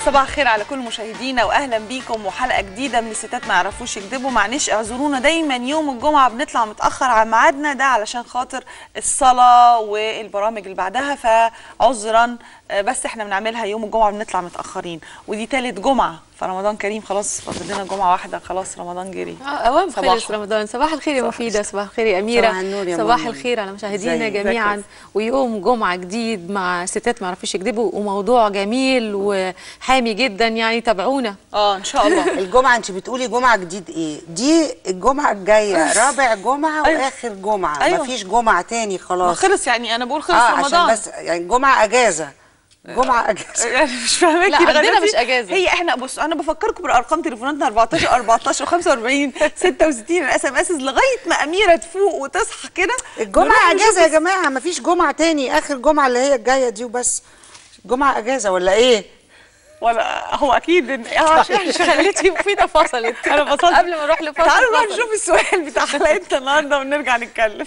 صباح الخير على كل مشاهدينا واهلا بيكم وحلقه جديده من الستات ما يعرفوش يكذبوا معلش اعذرونا دايما يوم الجمعه بنطلع متاخر عن ميعادنا ده علشان خاطر الصلاه والبرامج اللي بعدها فعذرا آه، بس احنا بنعملها يوم الجمعه بنطلع متاخرين ودي تالت جمعه فرمضان كريم خلاص فاضل لنا جمعه واحده خلاص رمضان جري آه، اوام صباحو. خلص رمضان صباح الخير يا مفيده صباح الخير يا اميره صباح النور يا صباح ماما. الخير على مشاهدينا ازيك؟ جميعا ويوم جمعه جديد مع ستات ما يعرفوش يكذبوا وموضوع جميل وحامي جدا يعني تابعونا اه ان شاء الله الجمعة انت بتقولي جمعة جديد ايه؟ دي الجمعة الجاية رابع جمعة أيوة. واخر جمعة أيوة. مفيش جمعة تاني ما خلاص خلص يعني انا بقول خلص اه رمضان عشان بس يعني جمعة اجازة جمعة اجازة يعني مش فاهماكي لا، لغاية عندنا دلوقتي مش أجازة. هي احنا بص انا بفكركم بارقام تليفوناتنا 14 14 45 66 الاس ام اس لغايه ما اميره تفوق وتصحى كده الجمعة نروح نشوف اجازة يا جماعة مفيش جمعة تاني اخر جمعة اللي هي الجاية دي وبس جمعة اجازة ولا ايه؟ ولا هو اكيد إن- اه عشان خليتي مفيده فصلت انا بصلت قبل ما نروح لفاصل تعالوا نروح فصلت. نشوف السؤال بتاع حلقتنا النهارده ونرجع نتكلم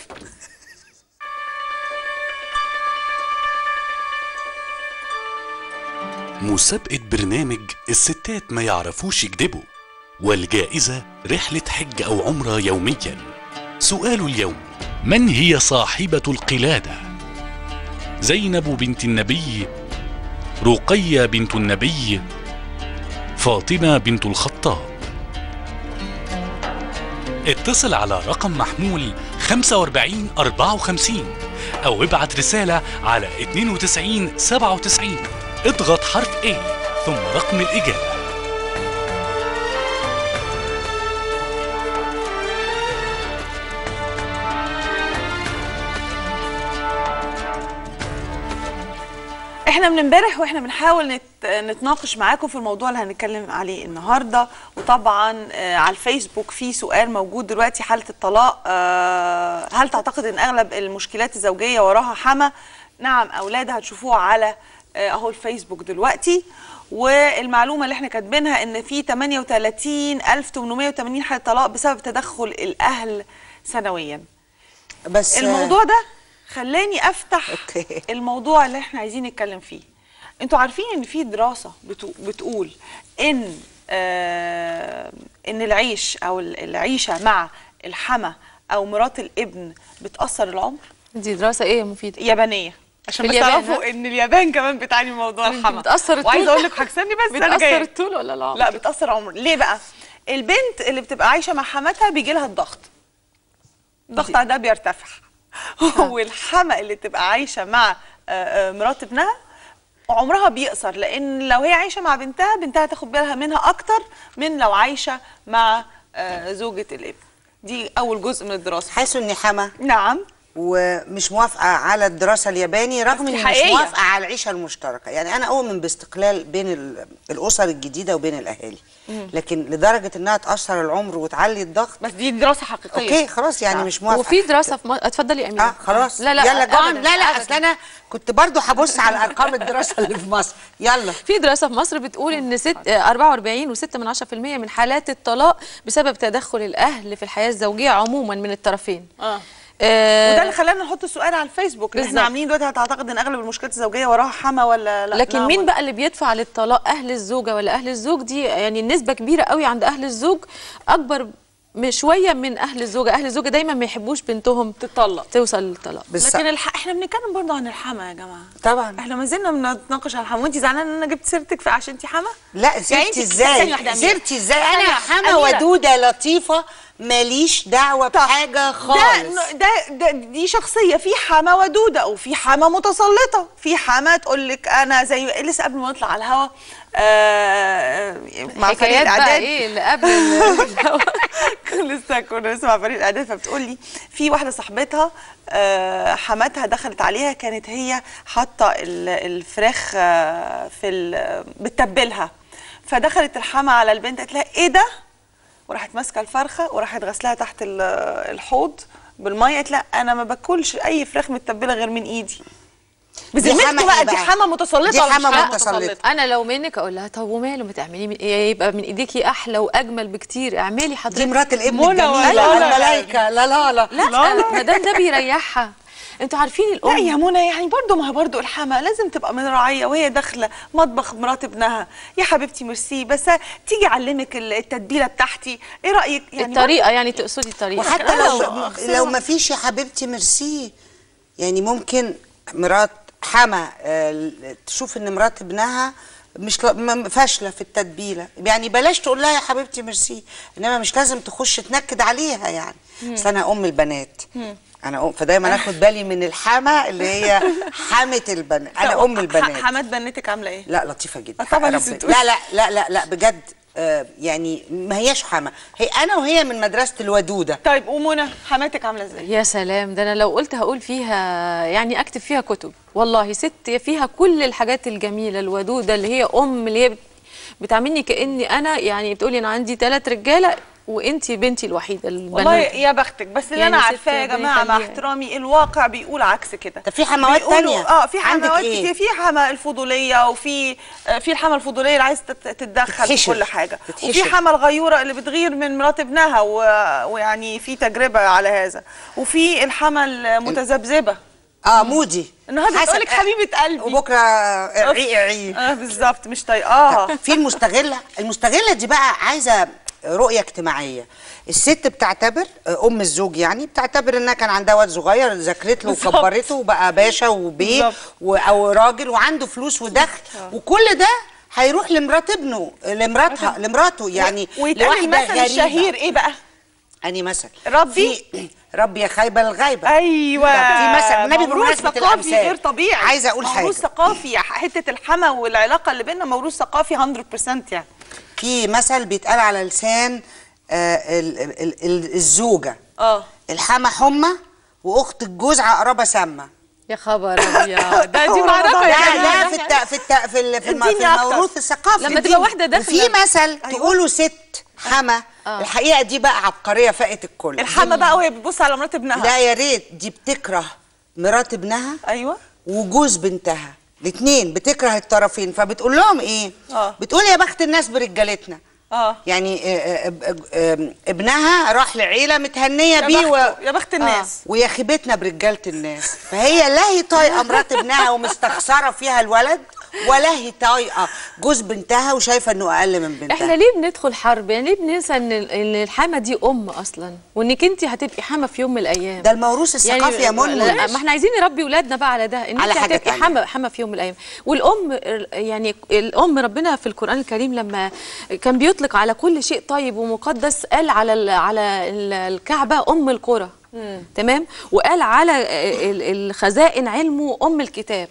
مسابقة برنامج الستات ما يعرفوش يكذبوا والجائزة رحلة حج أو عمرة يوميا سؤال اليوم من هي صاحبة القلادة؟ زينب بنت النبي رقية بنت النبي فاطمة بنت الخطاب اتصل على رقم محمول 45 54 أو ابعت رسالة على 92 97 اضغط حرف A ثم رقم الإجابة احنا من امبارح واحنا بنحاول نت... نتناقش معاكم في الموضوع اللي هنتكلم عليه النهارده وطبعا آه على الفيسبوك في سؤال موجود دلوقتي حاله الطلاق آه هل تعتقد ان اغلب المشكلات الزوجيه وراها حما نعم او لا ده هتشوفوه على آه، اهو الفيسبوك دلوقتي والمعلومه اللي احنا كاتبينها ان في 38880 حاله طلاق بسبب تدخل الاهل سنويا بس الموضوع ده خلاني افتح أوكي. الموضوع اللي احنا عايزين نتكلم فيه انتوا عارفين ان في دراسه بتو- بتقول ان آه ان العيش او ال- العيشه مع الحما او مرات الابن بتاثر العمر دي دراسه ايه يا مفيده يابانيه عشان في بس اليابان، تعرفوا ها؟ ان اليابان كمان بتعاني من موضوع ممكن الحما بتأثر الطول؟ وعايزه اقول لك حاجه بس انا بتاثر جايه الطول ولا العمر لا بتاثر عمر ليه بقى البنت اللي بتبقى عايشه مع حماتها بيجي لها الضغط الضغط عندها بيرتفع والحما اللي تبقى عايشه مع آه، آه، مرات ابنها عمرها بيقصر لان لو هي عايشه مع بنتها بنتها تاخد بالها منها اكتر من لو عايشه مع آه، زوجة الابن دي اول جزء من الدراسه حاسه اني حما نعم ومش موافقه على الدراسه الياباني رغم دي اني مش حقيقية. موافقه على العيشه المشتركه يعني انا اؤمن باستقلال بين ال- الاسر الجديده وبين الاهالي لكن لدرجه انها تاثر العمر وتعلي الضغط بس دي دراسه حقيقيه اوكي خلاص يعني مش موافقه وفي دراسه في م... اتفضلي يا اميره اه خلاص لا لا يلا جوعان أبداً، لا لا أبداً. اصل انا كنت برضو هبص على ارقام الدراسه اللي في مصر يلا في دراسة في مصر بتقول إن ست آه، 44 و6 من 10% من حالات الطلاق بسبب تدخل الأهل في الحياة الزوجية عموما من الطرفين. اه آه وده اللي خلانا نحط السؤال على الفيسبوك اللي احنا بالظبط. عاملين دلوقتي هتعتقد ان اغلب المشكلات الزوجيه وراها حما ولا لا لكن نعم مين ولا- بقى اللي بيدفع للطلاق أهل الزوجة ولا أهل الزوج دي يعني النسبة كبيرة قوي عند أهل الزوج أكبر م- شوية من أهل الزوجة، أهل الزوجة دايما ما يحبوش بنتهم تطلق توصل للطلاق. بس لكن الح... احنا بنتكلم برضه عن الحما يا جماعه طبعا احنا ما زلنا بنتناقش عن الحما وانت زعلانه ان انا جبت سيرتك في عشان انت حما لا يعني سيرتي انت- ازاي ثانية واحدة يا أميرة. سيرتي ازاي انا ثانية. حما أميرة. ودوده لطيفه ماليش دعوه بحاجه ده خالص ده, ده دي شخصيه في حما ودوده وفي حما متسلطه في حما تقول لك انا زي لسه قبل ما نطلع على الهوا آه مع فريق حكايات بقى الاعداد إيه اللي قبل ال- لسه كنا لسه مع فريق الاعداد فبتقول لي في واحده صاحبتها آه، حماتها دخلت عليها كانت هي حاطه ال- الفراخ آه، في ال- بتتبلها فدخلت الحما على البنت قالت لها ايه ده وراحت ماسكه الفرخه وراحت غسلها تحت ال- الحوض بالميه قالت لا انا ما باكلش اي فراخ متبله غير من ايدي بذمتكم حما بقى إيه دي بقى؟ حما متسلطه دي ولا مش حما حما متسلطة. انا لو منك اقول لها طب وماله ما تعملي من إيه يبقى من ايديكي احلى واجمل بكتير اعملي حضرتك دي مرات الابن منى الجميله ولا- الملايكه لا لا لا لا ما دام ده بيريحها انتوا عارفين لا الام يا منى يعني برضو ما هي برضو الحما لازم تبقى مراعيه وهي داخله مطبخ مرات ابنها يا حبيبتي ميرسي بس تيجي اعلمك التتبيله بتاعتي ايه رايك يعني الطريقه يعني تقصدي الطريقه وحتى لا، لو لا، لو ما فيش يا حبيبتي ميرسي يعني ممكن مرات حما آه، تشوف ان مرات ابنها مش ل- م- فاشله في التتبيله يعني بلاش تقول لها يا حبيبتي ميرسي انما مش لازم تخش تنكد عليها يعني اصل انا ام البنات انا أم فدايما اخد بالي من الحما اللي هي حامه البنات انا ام البنات ح- حماد بنتك عامله ايه لا لطيفه جدا آه، طبعاً حق لازم ربنا. تقولي. لا لا لا لا لا بجد آه يعني ما هياش حما هي انا وهي من مدرسه الودوده طيب ومنى حماتك عامله ازاي يا سلام ده انا لو قلت هقول فيها يعني اكتب فيها كتب والله ست فيها كل الحاجات الجميله الودوده اللي هي ام اللي هي بت- بتعاملني كاني انا يعني بتقولي انا عندي ثلاث رجاله وانتي بنتي الوحيده والله البنات يا بختك بس اللي يعني انا ست عارفاه يا ربنا جماعه مع يخليها. احترامي الواقع بيقول عكس كده طب في حموات بيقولوا- تانية؟ اه في عندك حموات إيه؟ كتير في حما الفضوليه وفي آه، في الحما الفضوليه اللي عايزه تت- تتدخل في تتحشر. كل حاجه تتحشر. وفي حما الغيوره اللي بتغير من مرات ابنها و... ويعني في تجربه على هذا وفي الحما المتذبذبه اه مودي النهارده حسب. بتقول لك حبيبه قلبي وبكره عي عي اه بالظبط مش طايقاها في المستغله المستغله دي بقى عايزه رؤيه اجتماعيه الست بتعتبر ام الزوج يعني بتعتبر انها كان عندها واد صغير ذاكرت له بالظبط. وكبرته وبقى باشا وبيه بالظبط. و- او راجل وعنده فلوس ودخل وكل ده هيروح لمرات ابنه لمراتها لمراته يعني ويتقال لواحده المثل غريبه الشهير ايه بقى اني مثل ربي. في ربي يا خايبه الغايبه ايوه في مثل والنبي موروث بمناسبة ثقافي الأمثال. غير طبيعي عايزة أقول حاجة. موروث ثقافي حته الحما والعلاقه اللي بيننا موروث ثقافي 100% يعني في مثل بيتقال على لسان آه ال ال ال الزوجه اه الحما حمى واخت الجوز عقربه سامه يا خبر ابيض ده دي معركه ده يا جماعة. ده في الت... في الت... في, ال... في, الم... اديني في أكتر. الموروث الثقافي لما تبقى واحدة داخلة- وفي مثل تقولوا ست حما الحقيقه دي بقى عبقريه فائت الكل الحما بقى وهي بتبص على مرات ابنها لا يا ريت دي بتكره مرات ابنها ايوه وجوز بنتها الاثنين بتكره الطرفين فبتقول لهم ايه آه. بتقول يا بخت الناس برجالتنا اه يعني آه، آه، آه، آه، ابنها راح لعيله متهنيه يا بيه و... بخت يا بخت الناس ويا خيبتنا برجاله الناس فهي لا هي طايقه مرات ابنها ومستخسره فيها الولد ولا هي طايقه جوز بنتها وشايفه انه اقل من بنتها احنا ليه بندخل حرب يعني ليه بننسى ان ال- ان الحما دي ام اصلا وانك انت هتبقي حما في يوم من الايام ده الموروث الثقافي يا منى لا، ما احنا عايزين نربي ولادنا بقى على ده ان على انت حاجة هتبقي تانية. حما حما في يوم من الايام والام يعني الام ربنا في القران الكريم لما كان بيطلق على كل شيء طيب ومقدس قال على ال- على ال- الكعبه ام القرى تمام وقال على ال- الخزائن علمه ام الكتاب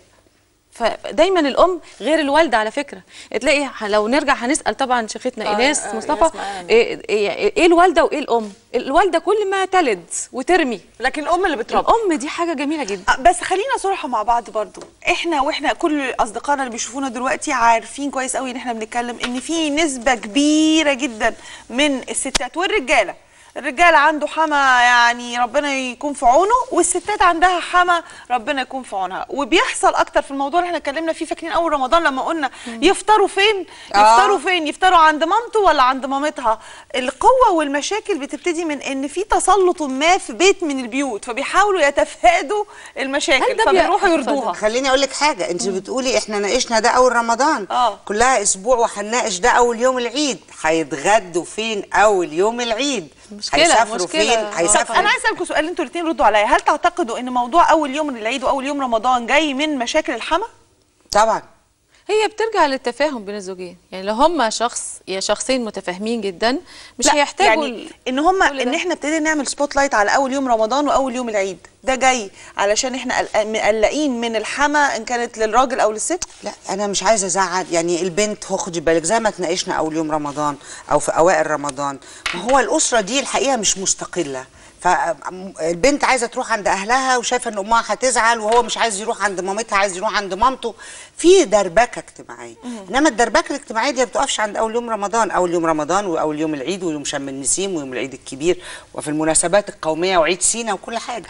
فدايما الام غير الوالده على فكره تلاقي ح- لو نرجع هنسال طبعا شيختنا آه، ايناس آه، مصطفى إيناس معانا. ايه ايه إيه الوالده وايه الام الوالده كل ما تلد وترمي لكن الام اللي بتربي الام دي حاجه جميله جدا آه، بس خلينا صراحه مع بعض برضو احنا واحنا كل اصدقائنا اللي بيشوفونا دلوقتي عارفين كويس قوي ان احنا بنتكلم ان في نسبه كبيره جدا من الستات والرجاله الرجال عنده حما يعني ربنا يكون في عونه والستات عندها حما ربنا يكون في عونها وبيحصل اكتر في الموضوع اللي احنا اتكلمنا فيه فاكرين اول رمضان لما قلنا يفطروا فين آه. يفطروا فين يفطروا عند مامته ولا عند مامتها القوه والمشاكل بتبتدي من ان في تسلط ما في بيت من البيوت فبيحاولوا يتفادوا هل المشاكل ده فبيروحوا بي- يرضوها خليني اقول لك حاجه انت بتقولي احنا ناقشنا ده اول رمضان آه. كلها اسبوع وهنناقش ده اول يوم العيد هيتغدوا فين اول يوم العيد مشكلة، هيسافروا مشكلة. فين طب طب هيسافروا انا عايز اسالكم سؤال انتوا الاثنين ردوا عليا هل تعتقدوا ان موضوع اول يوم العيد واول يوم رمضان جاي من مشاكل الحما طبعا هي بترجع للتفاهم بين الزوجين يعني لو هما شخص يا شخصين متفاهمين جدا مش لا، هيحتاجوا يعني ان هم كل ده. ان احنا ابتدينا نعمل سبوت لايت على اول يوم رمضان واول يوم العيد ده جاي علشان احنا قلق- مقلقين من الحما ان كانت للراجل او للست لا انا مش عايزه ازعل يعني البنت هو خدي بالك زي ما اتناقشنا اول يوم رمضان او في اوائل رمضان ما هو الاسره دي الحقيقه مش مستقله فالبنت عايزه تروح عند اهلها وشايفه ان امها هتزعل وهو مش عايز يروح عند مامتها عايز يروح عند مامته في دربكه اجتماعيه انما الدربكه الاجتماعيه دي ما بتقفش عند اول يوم رمضان اول يوم رمضان واول يوم العيد ويوم شم النسيم ويوم العيد الكبير وفي المناسبات القوميه وعيد سينا وكل حاجه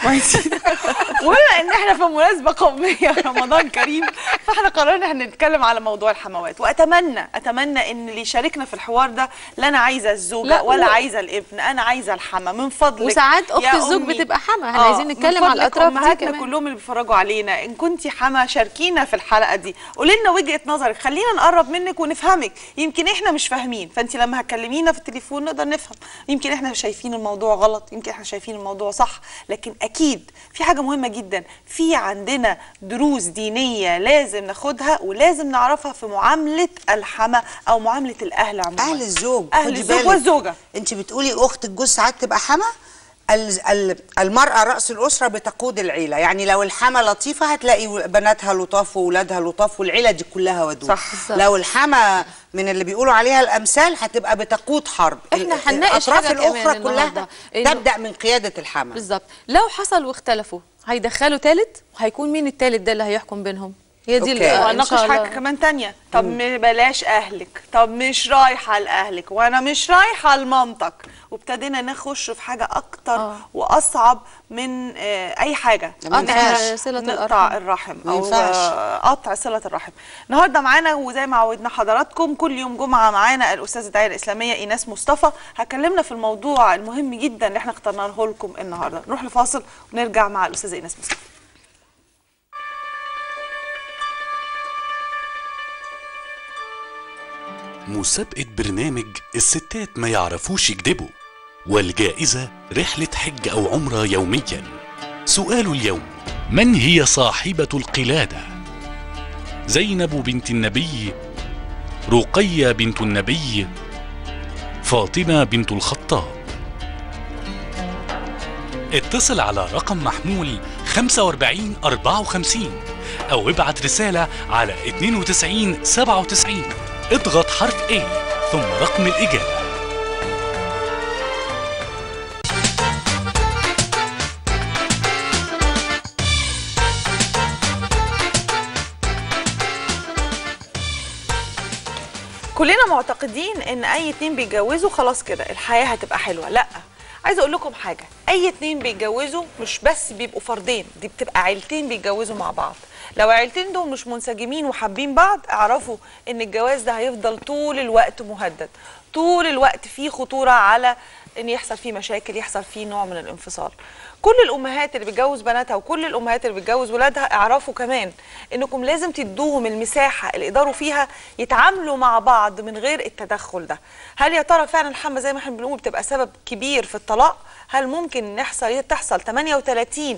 وبما ان احنا في مناسبه قوميه رمضان كريم فاحنا قررنا احنا نتكلم على موضوع الحموات واتمنى اتمنى ان اللي يشاركنا في الحوار ده لا انا عايزه الزوجه لا، ولا و- عايزه الابن انا عايزه الحما من فضلك وساعات ساعات أخت يا الزوج أمي. بتبقى حما. إحنا آه، عايزين من نتكلم على فضلك الأطراف دي امهاتنا كمان. كلهم اللي بيتفرجوا علينا ان كنتي حما شاركينا في الحلقه دي قولي لنا وجهه نظرك خلينا نقرب منك ونفهمك يمكن احنا مش فاهمين فانت لما هتكلمينا في التليفون نقدر نفهم يمكن احنا شايفين الموضوع غلط يمكن احنا شايفين الموضوع صح لكن اكيد في حاجه مهمه جدا في عندنا دروس دينيه لازم ناخدها ولازم نعرفها في معامله الحما او معامله الاهل عموما اهل الزوج اهل خدي الزوج بالك. والزوجه انت بتقولي اخت الجوز ساعات تبقى حما ال- ال- المرأة رأس الأسرة بتقود العيلة يعني لو الحما لطيفة هتلاقي و- بناتها لطاف وولادها لطاف والعيلة دي كلها ودود صح. بالظبط. لو الحما من اللي بيقولوا عليها الأمثال هتبقى بتقود حرب إحنا ال- هنناقش الأطراف حاجة كمان الأخرى كلها النهاردة، إنه- تبدأ من قيادة الحما بالظبط لو حصل واختلفوا هيدخلوا تالت وهيكون مين التالت ده اللي هيحكم بينهم هي دي أوكي. ال- آه، إن وهناقش شاء حاجه الله. كمان تانية طب م- بلاش اهلك طب مش رايحه لاهلك وانا مش رايحه لمامتك وابتدينا نخش في حاجه اكتر آه. واصعب من آه، اي حاجه ما إن قطع إحنا صلة نقطع الأرحام. الرحم ما او ينفعش. آه، قطع صله الرحم النهارده معانا وزي ما عودنا حضراتكم كل يوم جمعه معانا الاستاذه الداعيه الاسلاميه ايناس مصطفى هكلمنا في الموضوع المهم جدا اللي احنا اخترناه لكم النهارده نروح لفاصل ونرجع مع الاستاذه ايناس مصطفى مسابقة برنامج الستات ما يعرفوش يكذبوا والجائزة رحلة حج أو عمرة يوميا سؤال اليوم من هي صاحبة القلادة؟ زينب بنت النبي رقية بنت النبي فاطمة بنت الخطاب اتصل على رقم محمول 45 54 أو ابعت رسالة على 92 97 اضغط حرف A ثم رقم الإجابة كلنا معتقدين ان اي اتنين بيتجوزوا خلاص كده الحياه هتبقى حلوه لا عايزه اقول لكم حاجه اي اتنين بيتجوزوا مش بس بيبقوا فردين دي بتبقى عيلتين بيتجوزوا مع بعض لو عيلتين دول مش منسجمين وحابين بعض اعرفوا ان الجواز ده هيفضل طول الوقت مهدد طول الوقت فيه خطوره على ان يحصل فيه مشاكل يحصل فيه نوع من الانفصال كل الامهات اللي بتجوز بناتها وكل الامهات اللي بتجوز ولادها اعرفوا كمان انكم لازم تدوهم المساحه اللي يقدروا فيها يتعاملوا مع بعض من غير التدخل ده هل يا ترى فعلا الحمى زي ما احنا بنقول بتبقى سبب كبير في الطلاق هل ممكن نحصل تحصل 38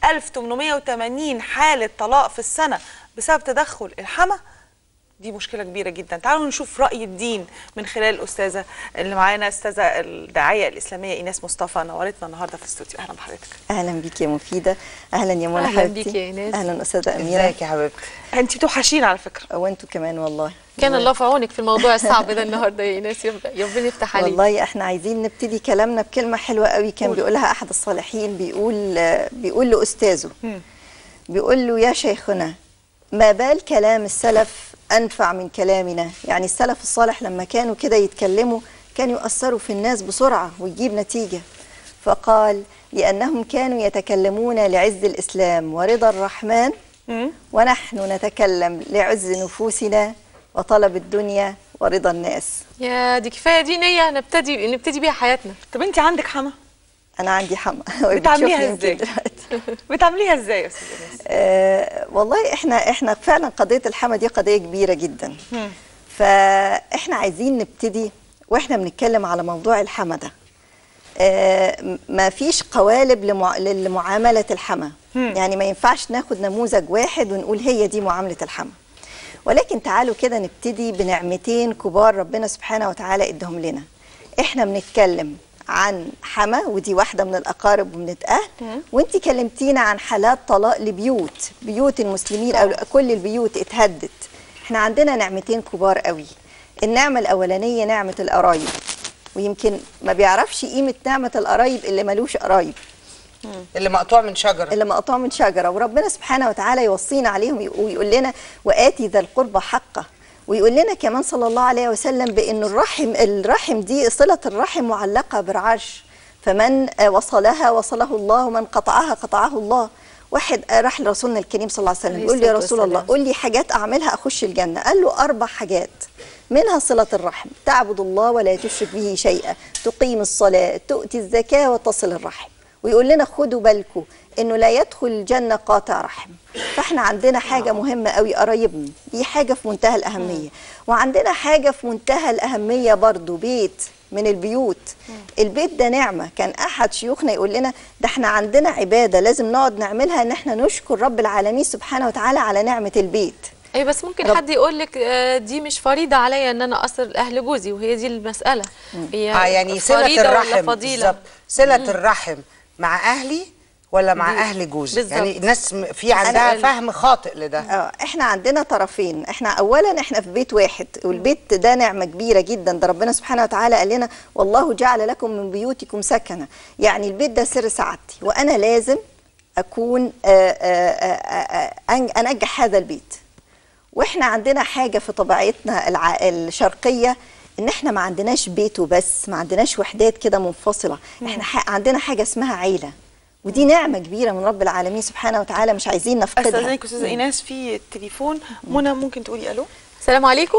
1880 حاله طلاق في السنه بسبب تدخل الحمى دي مشكلة كبيرة جدا تعالوا نشوف رأي الدين من خلال الأستاذة اللي معانا أستاذة الداعية الإسلامية إيناس مصطفى نورتنا النهاردة في الاستوديو أهلا بحضرتك اهلا بيك يا مفيده اهلا يا منى أهلاً حبيبتي بيك يا إيناس. اهلا استاذه اميره ازيك يا حبيبتي أنت بتوحشين على فكرة وانتوا كمان والله كان الله في عونك في الموضوع الصعب ده النهارده يا ايناس يا ربنا يفتح عليك والله احنا عايزين نبتدي كلامنا بكلمه حلوه قوي كان قول. بيقولها احد الصالحين بيقول بيقول لاستاذه بيقول له يا شيخنا ما بال كلام السلف انفع من كلامنا يعني السلف الصالح لما كانوا كده يتكلموا كانوا يؤثروا في الناس بسرعه ويجيب نتيجه فقال لانهم كانوا يتكلمون لعز الاسلام ورضا الرحمن ونحن نتكلم لعز نفوسنا وطلب الدنيا ورضا الناس يا دي كفايه دي نيه نبتدي نبتدي بيها حياتنا طب أنت عندك حما انا عندي حما بتعمليها وبتشوفني إزاي؟ يمكن دلوقتي. بتعمليها إزاي يا أستاذة إيناس؟ آه والله احنا احنا فعلا قضيه الحما دي قضيه كبيره جدا فاحنا عايزين نبتدي واحنا بنتكلم على موضوع الحما ده آه ما فيش قوالب لمع... لمعامله الحما يعني ما ينفعش ناخد نموذج واحد ونقول هي دي معامله الحما ولكن تعالوا كده نبتدي بنعمتين كبار ربنا سبحانه وتعالى ادهم لنا احنا بنتكلم عن حما ودي واحده من الاقارب ومن الاهل وانت كلمتينا عن حالات طلاق لبيوت بيوت المسلمين او كل البيوت اتهدت احنا عندنا نعمتين كبار قوي النعمه الاولانيه نعمه القرايب ويمكن ما بيعرفش قيمه نعمه القرايب اللي ملوش قرايب اللي مقطوع من شجرة اللي مقطوع من شجره وربنا سبحانه وتعالى يوصينا عليهم ويقول لنا واتي ذا القربى حقه ويقول لنا كمان صلى الله عليه وسلم بان الرحم الرحم دي صله الرحم معلقه بالعرش فمن وصلها وصله الله ومن قطعها قطعه الله واحد راح لرسولنا الكريم صلى الله عليه وسلم عليه بيقول له يا الصلاة رسول الله والسلام. قول لي حاجات اعملها اخش الجنه قال له اربع حاجات منها صله الرحم تعبد الله ولا تشرك به شيئا تقيم الصلاه تؤتي الزكاه وتصل الرحم ويقول لنا خدوا بالكم انه لا يدخل الجنه قاطع رحم فاحنا عندنا حاجه مهمه قوي قرايبنا دي حاجه في منتهى الاهميه وعندنا حاجه في منتهى الاهميه برضو بيت من البيوت البيت ده نعمه كان احد شيوخنا يقول لنا ده احنا عندنا عباده لازم نقعد نعملها ان احنا نشكر رب العالمين سبحانه وتعالى على نعمه البيت اي بس ممكن رب- حد يقول لك آه، دي مش فريضه عليا ان انا اصل اهل جوزي وهي دي المساله هي اه يعني صله فريضة ولا الرحم فضيله بالظبط صله الرحم مع اهلي ولا مع دي- اهل جوزي بالظبط. يعني الناس م- في عندها أنا- فهم خاطئ لده اه احنا عندنا طرفين احنا اولا احنا في بيت واحد والبيت ده نعمه كبيره جدا ده ربنا سبحانه وتعالى قال لنا والله جعل لكم من بيوتكم سكنا يعني البيت ده سر سعادتي وانا لازم اكون آه، آه، آه، آه، أن- انجح هذا البيت واحنا عندنا حاجه في طبيعتنا الع... الشرقيه ان احنا ما عندناش بيت وبس ما عندناش وحدات كده منفصله احنا ح... عندنا حاجه اسمها عيله ودي نعمه كبيره من رب العالمين سبحانه وتعالى مش عايزين نفقدها استاذنك استاذه ايناس في التليفون منى ممكن تقولي الو السلام عليكم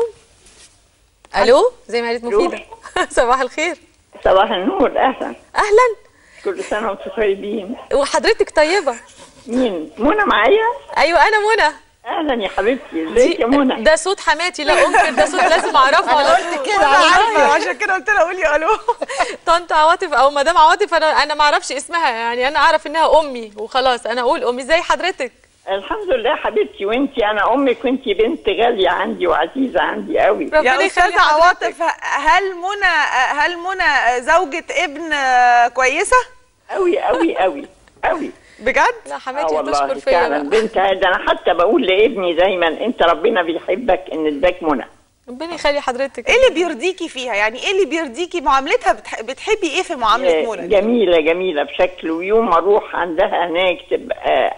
الو زي ما قالت مفيده صباح الخير صباح النور اهلا اهلا كل سنه وانتم طيبين وحضرتك طيبه مين منى معايا ايوه انا منى اهلا يا حبيبتي ازيك يا منى ده صوت حماتي لا انكر ده صوت لازم اعرفه انا على قلت طول. كده انا على عارفه طول. عشان كده قلت لها قولي الو طنط عواطف او مدام عواطف انا انا ما اعرفش اسمها يعني انا اعرف انها امي وخلاص انا اقول امي ازاي حضرتك الحمد لله يا حبيبتي وانتي انا امك وانتي بنت غاليه عندي وعزيزه عندي قوي ربنا يا يخلي استاذه حضرتك. عواطف هل منى هل منى زوجة ابن كويسه قوي قوي قوي قوي بجد لا اه حماتي والله هتشكر فيا فعلا بقى. بنت ده انا حتى بقول لابني دايما انت ربنا بيحبك ان اداك منى ربنا يخلي حضرتك ايه اللي بيرضيكي فيها يعني ايه اللي بيرضيكي معاملتها بتح... بتحبي ايه في معامله منى جميله جميله بشكل ويوم ما اروح عندها هناك تبقى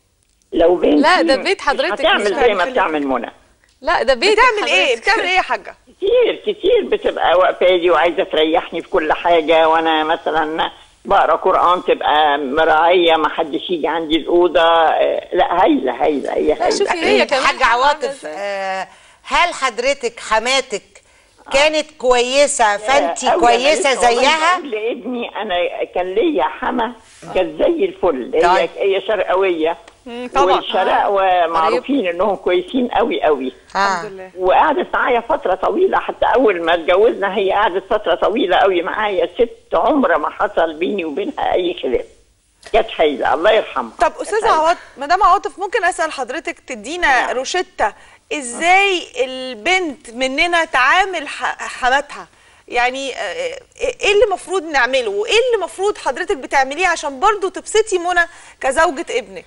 لو بنتي لا، ده بيت مش حضرتك هتعمل مش زي ما هتخليك. بتعمل منى لا ده بيتك بتعمل ايه حضرتك. بتعمل ايه يا حاجه كتير كتير بتبقى واقفه لي وعايزه تريحني في كل حاجه وانا مثلا بقرا قران تبقى مراعيه ما حدش يجي عندي الاوضه آه، لا هايله هايله هي لا شوفي هايله هي كمان حاجة عواطف آه، هل حضرتك حماتك كانت كويسة فانتي أوي، أنا كويسة لسه والله زيها بقول لابني انا كان ليا حما كانت زي الفل هي طيب. هي شرقويه طبعا. والشرقوه معروفين انهم كويسين قوي قوي آه. الحمد لله وقعدت معايا فترة طويلة حتى أول ما اتجوزنا هي قعدت فترة طويلة قوي معايا ست عمر ما حصل بيني وبينها أي خلاف كانت حيلة الله يرحمها طب استاذه عواطف مدام عواطف ممكن اسال حضرتك تدينا روشته ازاي البنت مننا تعامل ح- حماتها يعني آه، ايه اللي المفروض نعمله وايه اللي المفروض حضرتك بتعمليه عشان برضو تبسطي منى كزوجة ابنك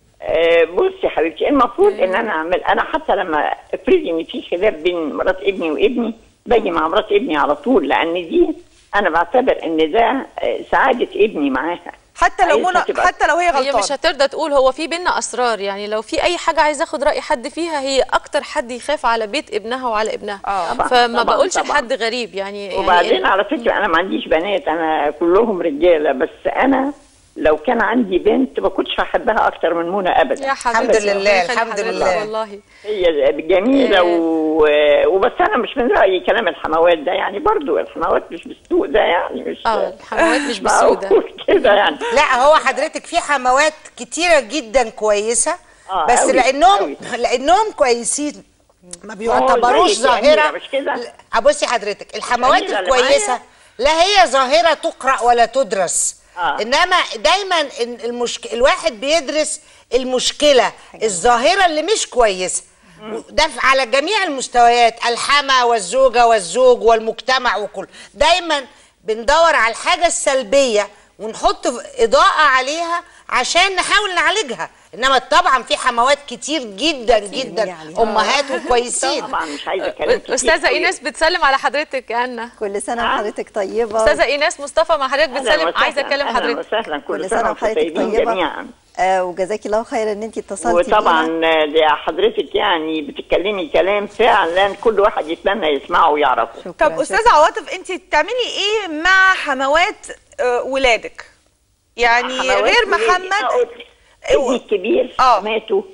آه، بصي يا حبيبتي المفروض ان انا اعمل انا حتى لما افرض ان في خلاف بين مرات ابني وابني باجي مع مرات ابني على طول لان دي انا بعتبر ان ده آه، سعاده ابني معاها حتى لو عايزها منى تبقى- حتى لو هي هي غلطانه مش هترضى تقول هو في بينا اسرار يعني لو في اي حاجه عايز اخد راي حد فيها هي اكتر حد يخاف على بيت ابنها وعلى ابنها آه. طبعاً، فما طبعاً، بقولش طبعاً. لحد غريب يعني وبعدين يعني على فكره انا ما عنديش بنات انا كلهم رجاله بس انا لو كان عندي بنت ما كنتش هحبها اكتر من منى ابدا يا حبيبتي الحمد لله، ربنا يخلي الحمد حضرتك لله. والله هي جميله آه. و... وبس انا مش من رايي كلام الحموات ده يعني برضو الحموات مش بالسوق ده يعني مش اه الحموات مش بالسودة معقول كده يعني لا هو حضرتك في حموات كتيرة جدا كويسة آه، بس أوي، لانهم أوي. لانهم كويسين ما هو بيعتبروش زي الأميرة، ظاهرة مش كده؟ لا، بصي حضرتك الحموات الأميرة اللي الكويسة معايا؟ لا هي ظاهرة تقرأ ولا تدرس آه. انما دايما إن المشك... الواحد بيدرس المشكلة الظاهرة اللي مش كويسة ده في- على جميع المستويات الحما والزوجة والزوج والمجتمع وكل دايما بندور على الحاجة السلبية ونحط إضاءة عليها عشان نحاول نعالجها انما طبعا في حموات كتير جدا جدا امهات وكويسين طبعا مش عايزه كلام كتير استاذه قوي. ايناس بتسلم على حضرتك يا انا كل سنه وحضرتك طيبه استاذه ايناس مصطفى مع حضرتك أهلاً بتسلم وسهلاً، عايزه اكلم أهلاً حضرتك وسهلا كل كل سنه سنه وانتم وحضرتك طيبين طيبه جميعا آه وجزاكي الله خيرا ان انت اتصلتي وطبعا بينا. دي حضرتك يعني بتتكلمي كلام فعلا كل واحد يتمنى يسمعه ويعرفه شكرا طب شكراً. استاذه عواطف انت بتعملي ايه مع حموات آه، ولادك يعني حموات غير ولادي. محمد أقول- ابني الكبير آه. ماتوا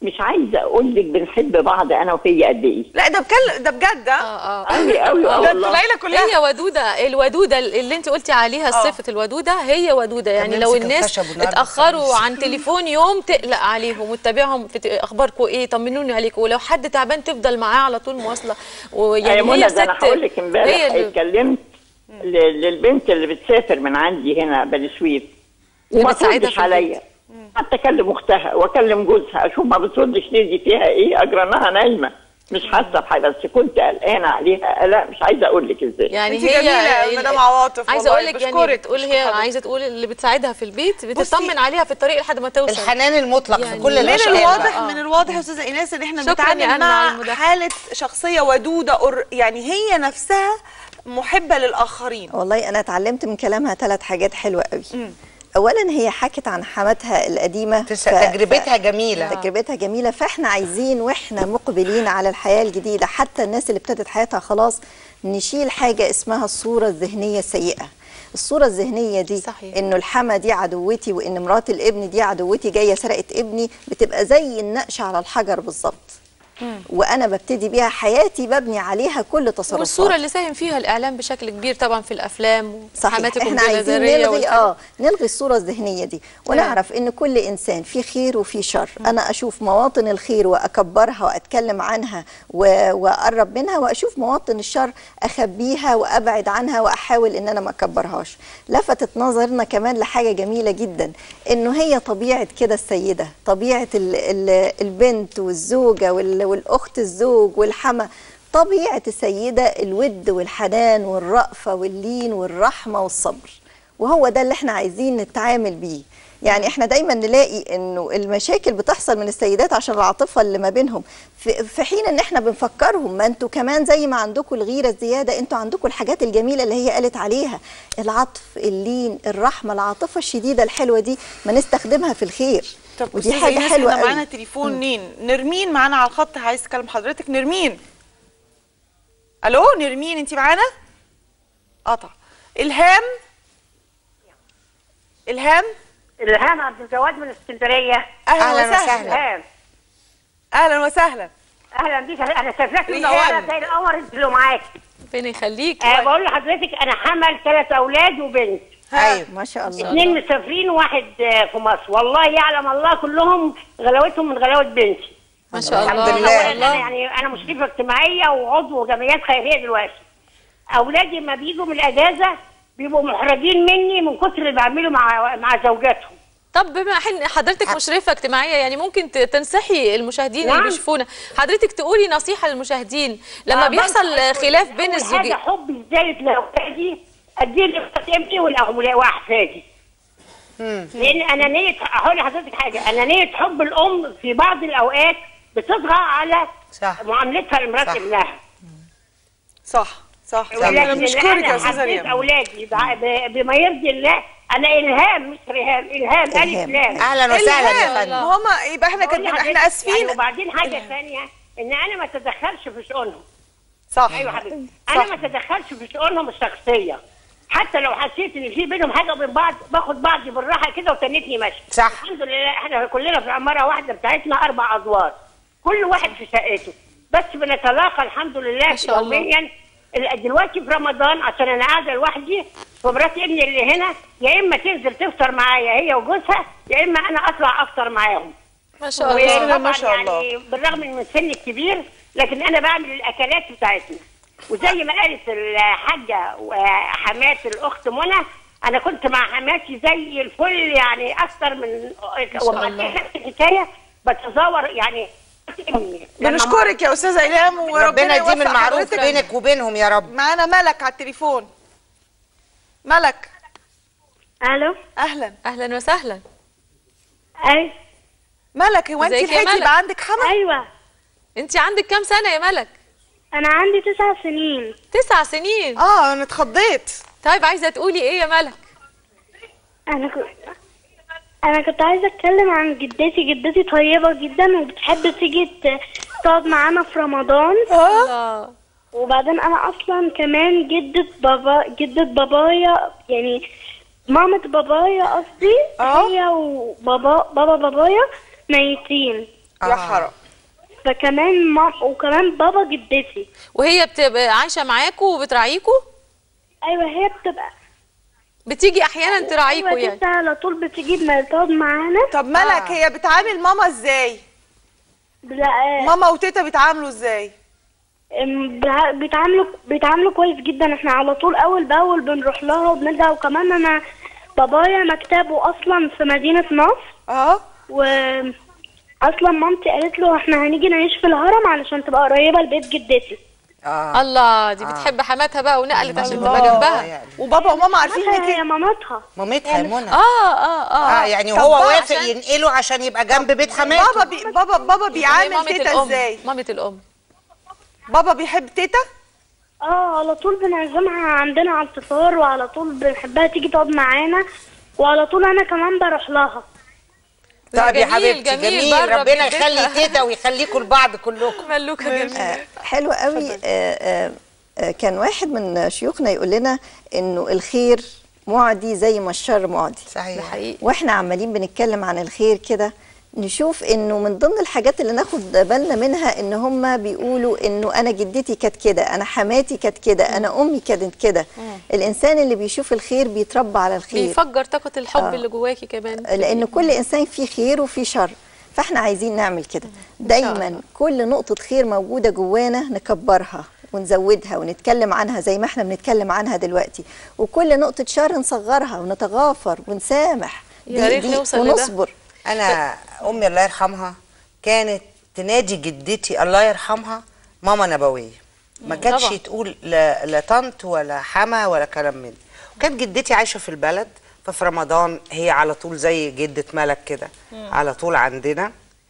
مش عايزه اقول لك بنحب بعض انا وهي قد ايه لا ده بكل ده بجد اه اه اه قوي قوي اه ده انتوا والله العيله كلها هي ودودة الودودة اللي انت قلتي عليها صفة الودودة هي ودودة يعني لو نمسك الناس الخشب ونقعد اتأخروا نتكلم. عن تليفون يوم تقلق عليهم وتتابعهم في ت- اخباركم ايه طمنوني عليكم ولو حد تعبان تفضل معاه على طول مواصلة ويعني يا منى هي ده انا ست هقول لك امبارح هي اللي- اتكلمت ل- للبنت اللي بتسافر من عندي هنا بني سويف وما بتساعدها تردش في البيت. عليا حتى اكلم اختها واكلم جوزها اشوف ما بتردش ليه دي فيها ايه اجرانها نايمه مش حاسه بحاجه بس كنت قلقانه عليها لا مش عايزه اقول لك ازاي يعني انت هي جميلة يا ال- مدام عواطف عايزه والله، اقول لك يعني بشكرك، بتقول بشكر هي حضرتك. عايزه تقول اللي بتساعدها في البيت بتطمن عليها في الطريق لحد ما توصل الحنان المطلق يعني في كل من من الاشكال الواضح بقى. من الواضح يا استاذه ايناس ان احنا شكراً بنتعامل يا أنا على مع المداخلة. حاله شخصيه ودوده أر- يعني هي نفسها محبه للاخرين والله انا اتعلمت من كلامها ثلاث حاجات حلوه قوي اولا هي حكت عن حماتها القديمه تس- تجربتها جميلة. تجربتها جميله فاحنا عايزين واحنا مقبلين على الحياه الجديده حتى الناس اللي ابتدت حياتها خلاص نشيل حاجه اسمها الصوره الذهنيه السيئه الصورة الذهنية دي صحيح. انه الحما دي عدوتي وان مرات الابن دي عدوتي جاية سرقت ابني بتبقى زي النقش على الحجر بالظبط وانا ببتدي بيها حياتي ببني عليها كل تصرفاتي والصورة اللي ساهم فيها الإعلام بشكل كبير طبعا في الأفلام صحيح وحماتكم احنا عايزين الجزائرية نلغي والحاجات. اه نلغي الصوره الذهنيه دي ونعرف ان كل انسان فيه خير وفيه شر انا اشوف مواطن الخير واكبرها واتكلم عنها و- واقرب منها واشوف مواطن الشر اخبيها وابعد عنها واحاول ان انا ما اكبرهاش لفتت نظرنا كمان لحاجه جميله جدا انه هي طبيعه كده السيده طبيعه ال ال البنت والزوجه وال- والاخت الزوج والحما طبيعة السيدة الود والحنان والرأفة واللين والرحمة والصبر وهو ده اللي احنا عايزين نتعامل بيه يعني احنا دايما نلاقي انه المشاكل بتحصل من السيدات عشان العاطفه اللي ما بينهم في في حين ان احنا بنفكرهم ما انتوا كمان زي ما عندكم الغيره الزياده انتوا عندكم الحاجات الجميله اللي هي قالت عليها العطف اللين الرحمه العاطفه الشديده الحلوه دي ما نستخدمها في الخير طب ودي أستاذة حاجه إيناس، حلوه احنا معانا قوي تليفون مين نرمين معانا على الخط عايز تكلم حضرتك نرمين الو نرمين انت معانا قطع الهام الهام الهام عبد الجواد من اسكندريه اهلا, أهلاً وسهلا وسهلا. الهام اهلا وسهلا اهلا بيك انا سافرت ريهام. منوره زي القمر اللي معاك ربنا يخليك أه بقول لحضرتك انا حمل ثلاث اولاد وبنت ايوه ما شاء الله اثنين مسافرين وواحد آه، في مصر والله يعلم الله كلهم غلاوتهم من غلاوه بنتي ما شاء الله الحمد لله. أولاً انا يعني انا مشرفه اجتماعيه وعضو جمعيات خيريه دلوقتي اولادي لما بيجوا من الاجازه بيبقوا محرجين مني من كتر اللي بعمله مع مع زوجاتهم طب بما ان حضرتك مشرفه اجتماعيه يعني ممكن ت- تنصحي المشاهدين اللي نعم. بيشوفونا حضرتك تقولي نصيحه للمشاهدين لما آه، بيحصل برضه خلاف بين أول الزوجين حاجه حبي الزايد لاولادي اديه لاخت ابني والأولاد واحفادي لان انانيه هقول لحضرتك حاجه انانيه حب الام في بعض الاوقات بتطغى على صح. معاملتها لمرات صح. ابنها صح صح ولكن انا بنشكرك يا أنا استاذه حبيت ريم اولادي بع- ب- بما يرضي الله انا الهام مش ريهام الهام الف إلهام. لام اهلا وسهلا يا الهام. فندم ما هما يبقى احنا بقول كده لحضرتك احنا اسفين يعني وبعدين حاجه ثانيه ان انا ما اتدخلش في شؤونهم صح ايوه حبيبي صح. انا ما اتدخلش في شؤونهم الشخصيه حتى لو حسيت ان في بينهم حاجه وبين بعض باخد بعضي بالراحه كده وتنتني ماشي صح. الحمد لله احنا كلنا في عماره واحده بتاعتنا اربع ادوار كل واحد في شقته بس بنتلاقى الحمد لله ما شاء الله. يوميا ال- دلوقتي في رمضان عشان انا قاعده لوحدي ومرات ابني اللي هنا يا اما تنزل تفطر معايا هي وجوزها يا اما انا اطلع افطر معاهم ما شاء الله الله. وطبعا ما شاء الله. يعني بالرغم من سن الكبير لكن انا بعمل الاكلات بتاعتنا وزي ما قالت الحاجه وحمات الاخت منى انا كنت مع حماتي زي الفل يعني اكثر من وما الله. نفس الحكايه بتزاور يعني بنشكرك يا استاذه ايلام وربنا ربنا يديم يوفق المعروف حضرتك. بينك وبينهم يا رب معانا ملك على التليفون ملك الو اهلا اهلا وسهلا اي ملك هو انت ازيك يا لحقتي ملك؟ يبقى عندك حما ايوه انت عندك كام سنه يا ملك انا عندي تسع سنين تسع سنين اه انا اتخضيت طيب عايزه تقولي ايه يا ملك انا كنت انا كنت عايزه اتكلم عن جدتي جدتي طيبه جدا وبتحب تيجي ت- تقعد معانا في رمضان الله وبعدين انا اصلا كمان جدة بابا جدة بابايا يعني مامة بابايا قصدي اه. هي وبابا بابا بابايا ميتين يا حرام فكمان مام وكمان بابا جدتي وهي بتبقى عايشه معاكوا وبتراعيكوا ايوه هي بتبقى بتيجي احيانا تراعيكوا ايوه يعني تيتا على طول بتيجي ما تقعد معانا طب ملك هي بتعامل ماما ازاي لا آه، ماما وتيتا بيتعاملوا ازاي أم، بيع- بيتعاملوا بيتعاملوا كويس جدا احنا على طول اول باول بنروح لها وبنرجع وكمان انا بابايا مكتبه اصلا في مدينة نصر اه و اصلا مامتي قالت له احنا هنيجي نعيش في الهرم علشان تبقى قريبة لبيت جدتي اه الله دي بتحب حماتها بقى ونقلت عشان تبقى الله. جنبها وبابا وماما عارفين مامتها انك هي مامتها مامتها يا منى اه اه اه, اه يعني طب هو بقى وافق عشان- ينقله عشان يبقى جنب بيت حماته بابا بي بابا بابا بيعامل مامة تيتا الأم. ازاي مامة الام بابا بيحب تيتا اه على طول بنعزمها عندنا على الفطار وعلى طول بنحبها تيجي تقعد معانا وعلى طول انا كمان بروح لها طب يا جميل، حبيبتي جميل، جميل, بره ربنا بيتها. يخلي تيتا ويخليكم لبعض كلكم ملوكه جميله حلو قوي آه، آه، آه، كان واحد من شيوخنا يقول لنا انه الخير معدي زي ما الشر معدي صحيح حقيقي واحنا عمالين بنتكلم عن الخير كده نشوف انه من ضمن الحاجات اللي ناخد بالنا منها ان هم بيقولوا انه انا جدتي كانت كده انا حماتي كانت كده انا امي كانت كده الانسان اللي بيشوف الخير بيتربى على الخير بيفجر طاقه الحب آه. اللي جواكي كمان لان كل انسان فيه خير وفيه شر فاحنا عايزين نعمل كده دايما كل نقطه خير موجوده جوانا نكبرها ونزودها ونتكلم عنها زي ما احنا بنتكلم عنها دلوقتي وكل نقطه شر نصغرها ونتغافر ونسامح يا دي- ريت دي نوصل لده. ونصبر انا امي الله يرحمها كانت تنادي جدتي الله يرحمها ماما نبويه ما كانتش طبعا. تقول لا, لا طنط ولا حما ولا كلام من ده وكانت جدتي عايشه في البلد ففي رمضان هي على طول زي جده ملك كده على طول عندنا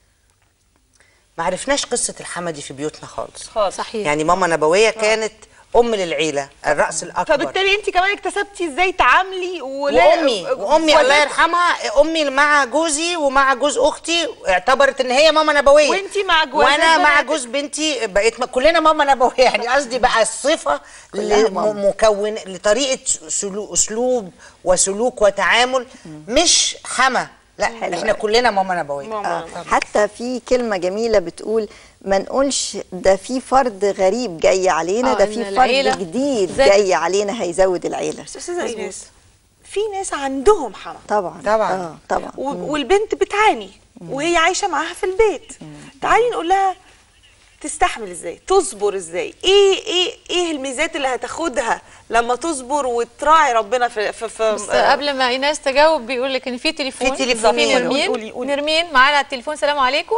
ما عرفناش قصه الحما دي في بيوتنا خالص خالص صحيح يعني ماما نبويه كانت ام للعيله الراس الاكبر فبالتالي انت كمان اكتسبتي ازاي تعاملي ولا وامي وامي الله يرحمها امي مع جوزي ومع جوز اختي اعتبرت ان هي ماما نبويه وانتي مع جوازات وانا مع بناتك. جوز بنتي بقيت م- كلنا ماما نبويه يعني قصدي بقى الصفه كلها ماما. مكون لطريقه سلو اسلوب وسلوك وتعامل مش حما لا حلو احنا أوي. كلنا ماما نبويه آه. حتى في كلمة جميلة بتقول ما نقولش ده في فرد غريب جاي علينا آه، ده إن في العيلة فرد جديد زادت. جاي علينا هيزود العيلة بس استاذه ايناس في ناس عندهم حما طبعا طبعا. اه طبعا و- والبنت بتعاني وهي عايشه معاها في البيت تعالي نقول لها تستحمل ازاي تصبر ازاي ايه ايه ايه الميزات اللي هتاخدها لما تصبر وتراعي ربنا في في, في بس قبل ما ايناس تجاوب بيقول لك ان في تليفون في تليفون. في نرمين قولي- قولي. نرمين معانا على التليفون سلام عليكم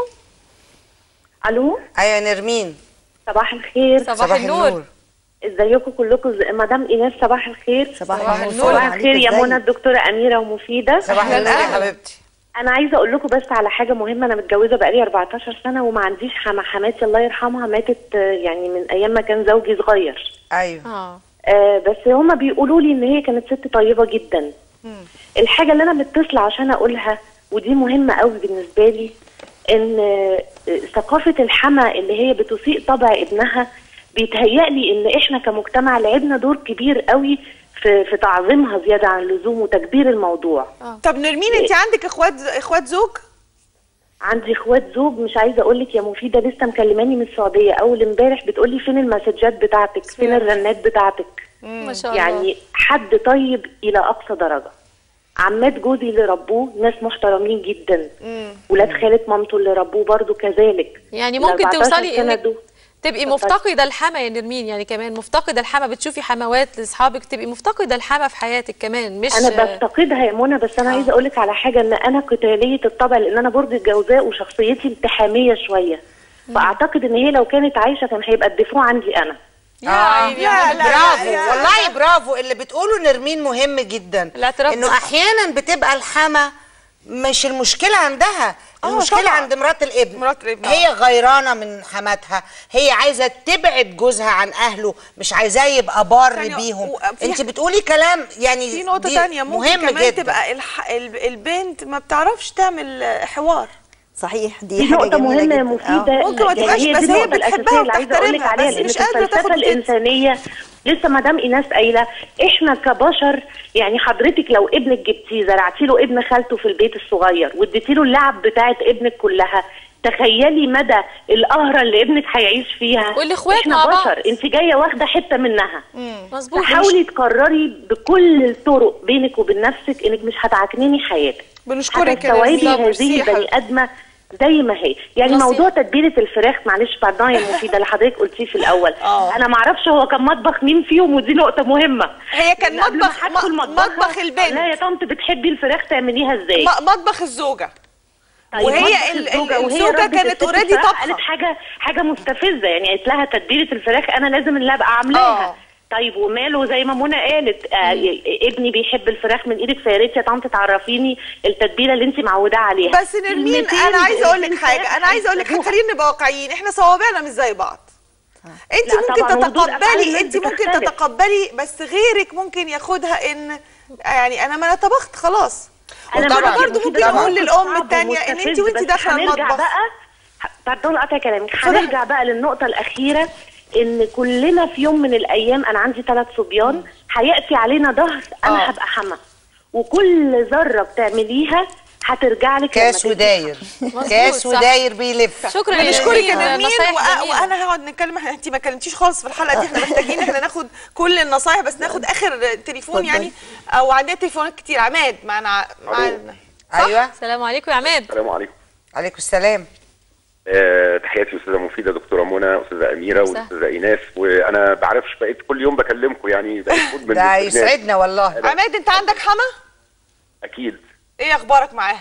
الو ايوه نرمين صباح الخير صباح النور ازيكم كلكم ز- مدام ايناس صباح الخير صباح صباح النور النور. صباح عليك الخير يا إزيك؟ منى الدكتوره اميره ومفيده صباح أهلاً، النور يا أهلاً. حبيبتي انا عايزه اقول لكم بس على حاجه مهمه انا متجوزه بقالي 14 سنه وما عنديش حما حماتي الله يرحمها ماتت آه، يعني من ايام ما كان زوجي صغير ايوه اه آه بس هما بيقولوا لي ان هي كانت ست طيبه جدا الحاجه اللي انا متصله عشان اقولها ودي مهمه قوي بالنسبه لي ان آه، ثقافه الحما اللي هي بتسيء طبع ابنها بيتهيألي ان احنا كمجتمع لعبنا دور كبير قوي في في تعظيمها زياده عن اللزوم وتكبير الموضوع طب نرمين انت عندك اخوات اخوات زوج عندي اخوات زوج مش عايزه اقول لك يا مفيده لسه مكلماني من السعوديه اول امبارح بتقول لي فين المسجات بتاعتك فين الرنات بتاعتك ما شاء الله يعني حد طيب الى اقصى درجه عمات جوزي اللي ربوه ناس محترمين جدا ولاد خالة مامته اللي ربوه برضو كذلك يعني ال ممكن 14 توصلي سنة انك دول. تبقي اتفضلي. مفتقده الحما يا نرمين يعني كمان مفتقده الحما بتشوفي حموات لاصحابك تبقي مفتقده الحما في حياتك كمان مش انا بفتقدها يا منى بس انا عايزه اقول لك على حاجه ان انا قتاليه الطبع لان انا برج الجوزاء وشخصيتي التحاميه شويه فاعتقد ان هي لو كانت عايشه كان هيبقى الدفاع عندي انا يا عيني يا لا، حبيبتي. لا، برافو لا. والله برافو اللي بتقوله نرمين مهم جدا الاعتراف انه بالحق. احيانا بتبقى الحما مش المشكله عندها آه، المشكله طبعاً. عند مرات الابن مرات الابن، آه. هي غيرانه من حماتها هي عايزه تبعد جوزها عن اهله مش عايزاه يبقى بار ثانية، بيهم وفي- انت بتقولي كلام يعني في نقطه دي تانية ممكن مهم كمان جدا تبقى الح... ال- البنت ما بتعرفش تعمل آه، حوار صحيح دي, دي حاجة نقطة جميلة مهمة جدا. مفيدة آه. ممكن ما يعني تبقاش- هي بس دي هي النقطة بتحبها الأساسية اللي عايزة أقول لك وبتحترمها، عليها بس لأن مش في قادرة الفلسفة تاخد كده. الإنسانية لسه مدام إيناس قايلة إحنا كبشر يعني حضرتك لو ابنك جبتيه زرعتي له ابن خالته في البيت الصغير واديتي له اللعب بتاعت ابنك كلها تخيلي مدى القهره اللي ابنك هيعيش فيها والإخوات احنا مع بعض. بشر انت جايه واخده حته منها مظبوط فحاولي تقرري بكل الطرق بينك وبين نفسك انك مش هتعكنني حياتك بنشكرك يا هتستوعبي نرمين. هذه ميرسي يا البني ادمه زي ما هي يعني نصيحة. موضوع تتبيله الفراخ معلش بعد يا مفيده اللي حضرتك قلتيه في الاول آه. انا ما اعرفش هو كان مطبخ مين فيهم ودي نقطه مهمه هي كان إن قبل ما مطبخ- هدخل م- مطبخها، مطبخ البنت. لا يا طنط بتحبي الفراخ تعمليها ازاي م- مطبخ الزوجه طيب وهي مطبخ ال- الزوجة ال- وهي الزوجة ربة كانت الست already بصراحة طبخة. قالت حاجه حاجه مستفزه يعني قالت لها تتبيله الفراخ انا لازم اللي ابقى عاملاها آه. طيب وماله زي ما منى قالت آه ابني بيحب الفراخ من ايدك فيا ريت يا طنط تعرفيني التدبيله اللي انت معوداه عليها بس نرمين كلمتين انا عايزه اقول لك الفراخ حاجه انا عايزه اقول لك هيحتاجوها. خلينا نبقى واقعيين احنا صوابعنا مش زي بعض انت لا ممكن طبعاً، وردود أفعال تتقبلي الناس انت ممكن بتختلف. تتقبلي بس غيرك ممكن ياخدها ان يعني انا ما انا طبخت خلاص أنا وطبعا معاكي، برضه مفيدة ممكن طبعاً. اقول للام صعب الثانيه ان انت ومستفز، وانت بس داخله هنرجع المطبخ بقى pardon قطع كلامك اتفضلي. هنرجع بقى للنقطة الأخيرة إن كلنا في يوم من الأيام أنا عندي ثلاث صبيان هيأتي علينا ظهر أنا آه. هبقى حما وكل ذرة بتعمليها هترجع لك كاس لما تبقي وداير كاس صح. وداير بيلف شكرا يا بنشكرك يا نرمين، نرمين نصايح وأ- جميلة. وانا هقعد نتكلم احنا انت ما كلمتيش خالص في الحلقه دي احنا محتاجين احنا ناخد كل النصايح بس ناخد اخر تليفون يعني او عندنا تليفونات كتير عماد معنا معنا ايوه السلام عليكم يا عماد السلام عليكم عليكم السلام آه، تحياتي استاذه مفيده دكتوره منى استاذه اميره صح. واستاذه ايناس وانا بعرفش بقيت كل يوم بكلمكم يعني بقيت مدمن ده للبرنامج. يسعدنا والله عماد انت عندك حما اكيد ايه اخبارك معاها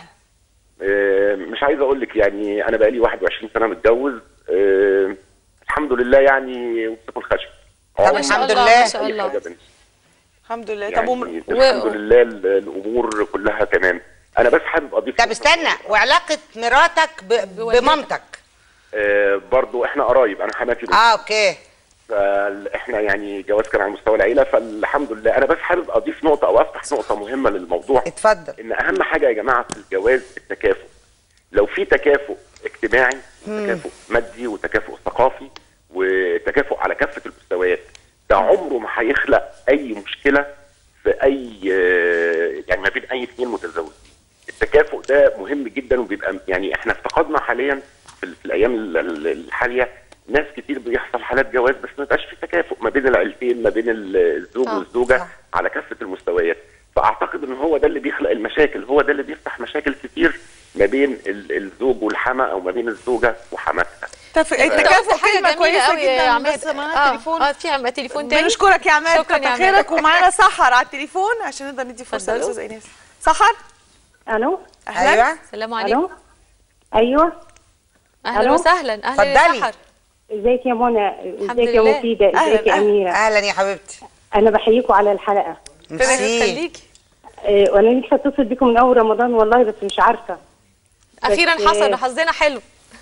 آه، مش عايز اقول لك يعني انا بقالي 21 سنه متجوز آه، الحمد لله يعني وسط الخشب طب عمري الحمد ما لله. ما شاء أي الله. حاجة بنت. الحمد لله طب يعني وم... الحمد لله ال- الامور كلها تمام انا بس حابب اضيف طب استنى وعلاقه مراتك ب- بمامتك آه، برضو احنا قرايب انا حماتي اه اوكي فاحنا يعني جواز كان على مستوى العيله فالحمد لله انا بس حابب اضيف نقطه او افتح نقطه مهمه للموضوع اتفضل ان اهم حاجه يا جماعه في الجواز التكافؤ لو في تكافؤ اجتماعي وتكافؤ مادي وتكافؤ ثقافي وتكافؤ على كافه المستويات ده عمره ما هيخلق اي مشكله في اي آه، يعني ما بين اي اثنين متزوجين التكافؤ ده مهم جدا وبيبقى يعني احنا افتقدنا حاليا في, في الايام ال- ال- الحاليه ناس كتير بيحصل حالات جواز بس ما بقاش في تكافؤ ما بين العيلتين ما بين ال- الزوج صح، والزوجه صح. على كافه المستويات فاعتقد ان هو ده اللي بيخلق المشاكل هو ده اللي بيفتح مشاكل كتير ما بين ال- الزوج والحما او ما بين الزوجه وحماتها تف... انت التكافؤ قلت حاجه كلمه جميله كويسه قوي يا جدا عماد بس معانا اه تليفون اه في عم- تليفون تاني بنشكرك يا عماد شكرا يا كتر عماد. خيرك ومعانا سحر على التليفون عشان نقدر ندي فرصه اتفضلوا. للاستاذ ايناس سحر ألو اهلا ايوه السلام عليكم ألو أيوه اهلا ألو. وسهلا اهلا يا اتفضلي. سحر ازيك يا منى الحمد ازيك يا لله. مفيدة أهلاً، ازيك يا أهلاً. أميرة اهلا يا حبيبتي أنا بحييكم على الحلقة ربنا ميرسي يخليكي آه، وأنا نفسي أتصل بكم من أول رمضان والله بس مش عارفة اخيرا بس- حصل حظنا حلو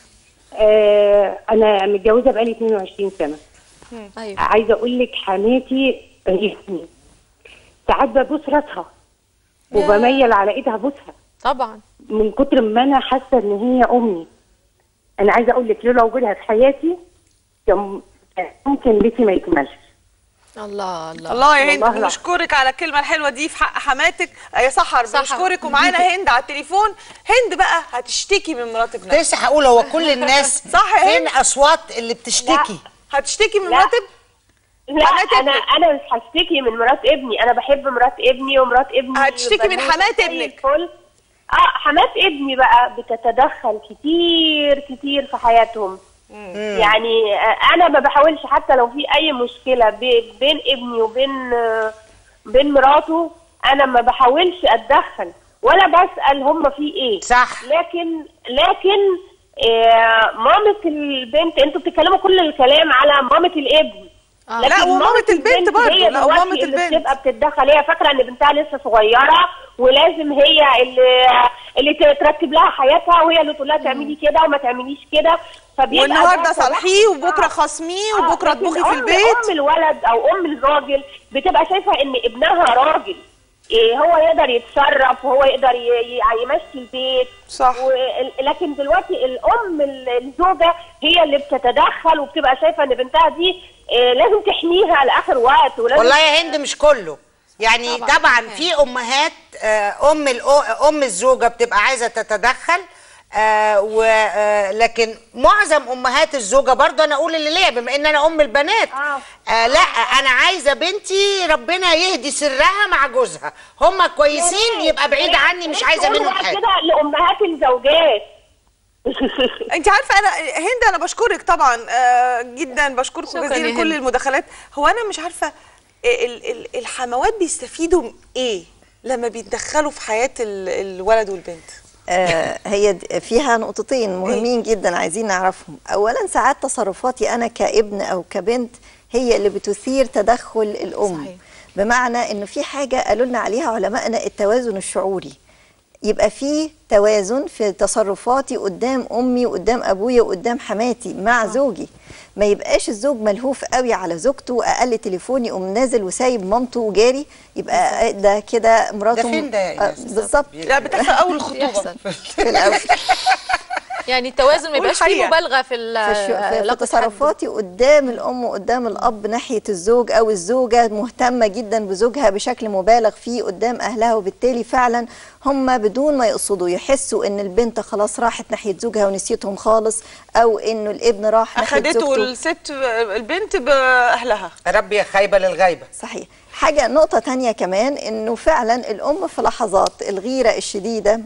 آه، أنا متجوزة بقالي 22 سنة ايوه عايزة أقول لك حماتي ريحني ساعات ببوس راسها وبميل على إيدها بوسها طبعا من كتر ما أنا حاسة إن هي أمي أنا عايزة أقول لك لولا وجودها في حياتي كان ممكن بيتي ما يكملش الله الله الله يا هند والله لا. بنشكرك على الكلمه الحلوه دي في حق حماتك آه، يا سحر سحر. بنشكرك ومعانا هند على التليفون هند بقى هتشتكي من مرات كنت ابنها لسه هقول هو كل الناس صح يا فين هند؟ اصوات اللي بتشتكي هتشتكي من لا. مرات اب- لا حمات انا ابنك. انا مش هشتكي من مرات ابني انا بحب مرات ابني ومرات ابني هتشتكي من بنوتة حمات زي ابنك. الفل. اه حمات ابني بقى بتتدخل كتير كتير في حياتهم يعني آه، انا ما بحاولش حتى لو في اي مشكله بي- بين ابني وبين آه، بين مراته انا ما بحاولش اتدخل ولا بسال هم في ايه صح. لكن لكن آه، مامة البنت انتوا بتتكلموا كل الكلام على مامة الابن آه. لكن لا، ومامة البنت برضه، هي لا، دلوقتي ومامة اللي البنت. بتبقى بتتدخل هي فاكره ان بنتها لسه صغيره ولازم هي اللي اللي ترتب لها حياتها وهي اللي تقول لها تعملي كده وما تعمليش كده فبيبقى والنهارده ده صالحيه تدخل. وبكره آه. خاصميه آه، وبكره لكن اطبخي في أم- البيت ام الولد او ام الراجل بتبقى شايفه ان ابنها راجل إيه هو يقدر يتصرف وهو يقدر ي- ي- يمشي البيت صح. و- لكن دلوقتي الام ال- الزوجه هي اللي بتتدخل وبتبقى شايفه ان بنتها دي إيه لازم تحميها لاخر وقت ولازم والله يا هند مش كله يعني طبعا, في امهات آه، ام الأ- ام الزوجه بتبقى عايزه تتدخل آه و آه لكن معظم امهات الزوجه برضه انا اقول اللي ليا بما ان انا ام البنات آه لا انا عايزه بنتي ربنا يهدي سرها مع جوزها هم كويسين يبقى بعيد عني مش عايزه قولوا منهم بقى حاجه كده لامهات الزوجات انت عارفه انا هند انا بشكرك طبعا آه، جدا بشكركم شكراً جزيلا يا كل هند. المداخلات هو انا مش عارفه ال- ال- الحموات بيستفيدوا ايه لما بيتدخلوا في حياه ال- الولد والبنت آه، هي د- فيها نقطتين مهمين جدا عايزين نعرفهم اولا ساعات تصرفاتي انا كابن او كبنت هي اللي بتثير تدخل الام صحيح. بمعنى انه في حاجه قالوا لنا عليها علمائنا التوازن الشعوري يبقى في توازن في تصرفاتي قدام امي وقدام ابويا وقدام حماتي مع زوجي ما يبقاش الزوج ملهوف قوي على زوجته اقل تليفون يقوم نازل وسايب مامته وجاري يبقى ده كده مراته ده فين ده يا آه، إيناس؟ بالظبط لا بتحصل اول الخطوبه يحصل في الاول يعني التوازن ما يبقاش فيه والحقيقة. مبالغه في ال- في, الش... في, في علاقة تصرفاتي قدام الام وقدام الاب ناحيه الزوج او الزوجه مهتمه جدا بزوجها بشكل مبالغ فيه قدام اهلها وبالتالي فعلا هم بدون ما يقصدوا يحسوا ان البنت خلاص راحت ناحيه زوجها ونسيتهم خالص او انه الابن راح ناحيه اخدته زوجته الست البنت باهلها ربي يا خايبه للغايبه صحيح حاجة نقطة تانية كمان انه فعلا الام في لحظات الغيرة الشديدة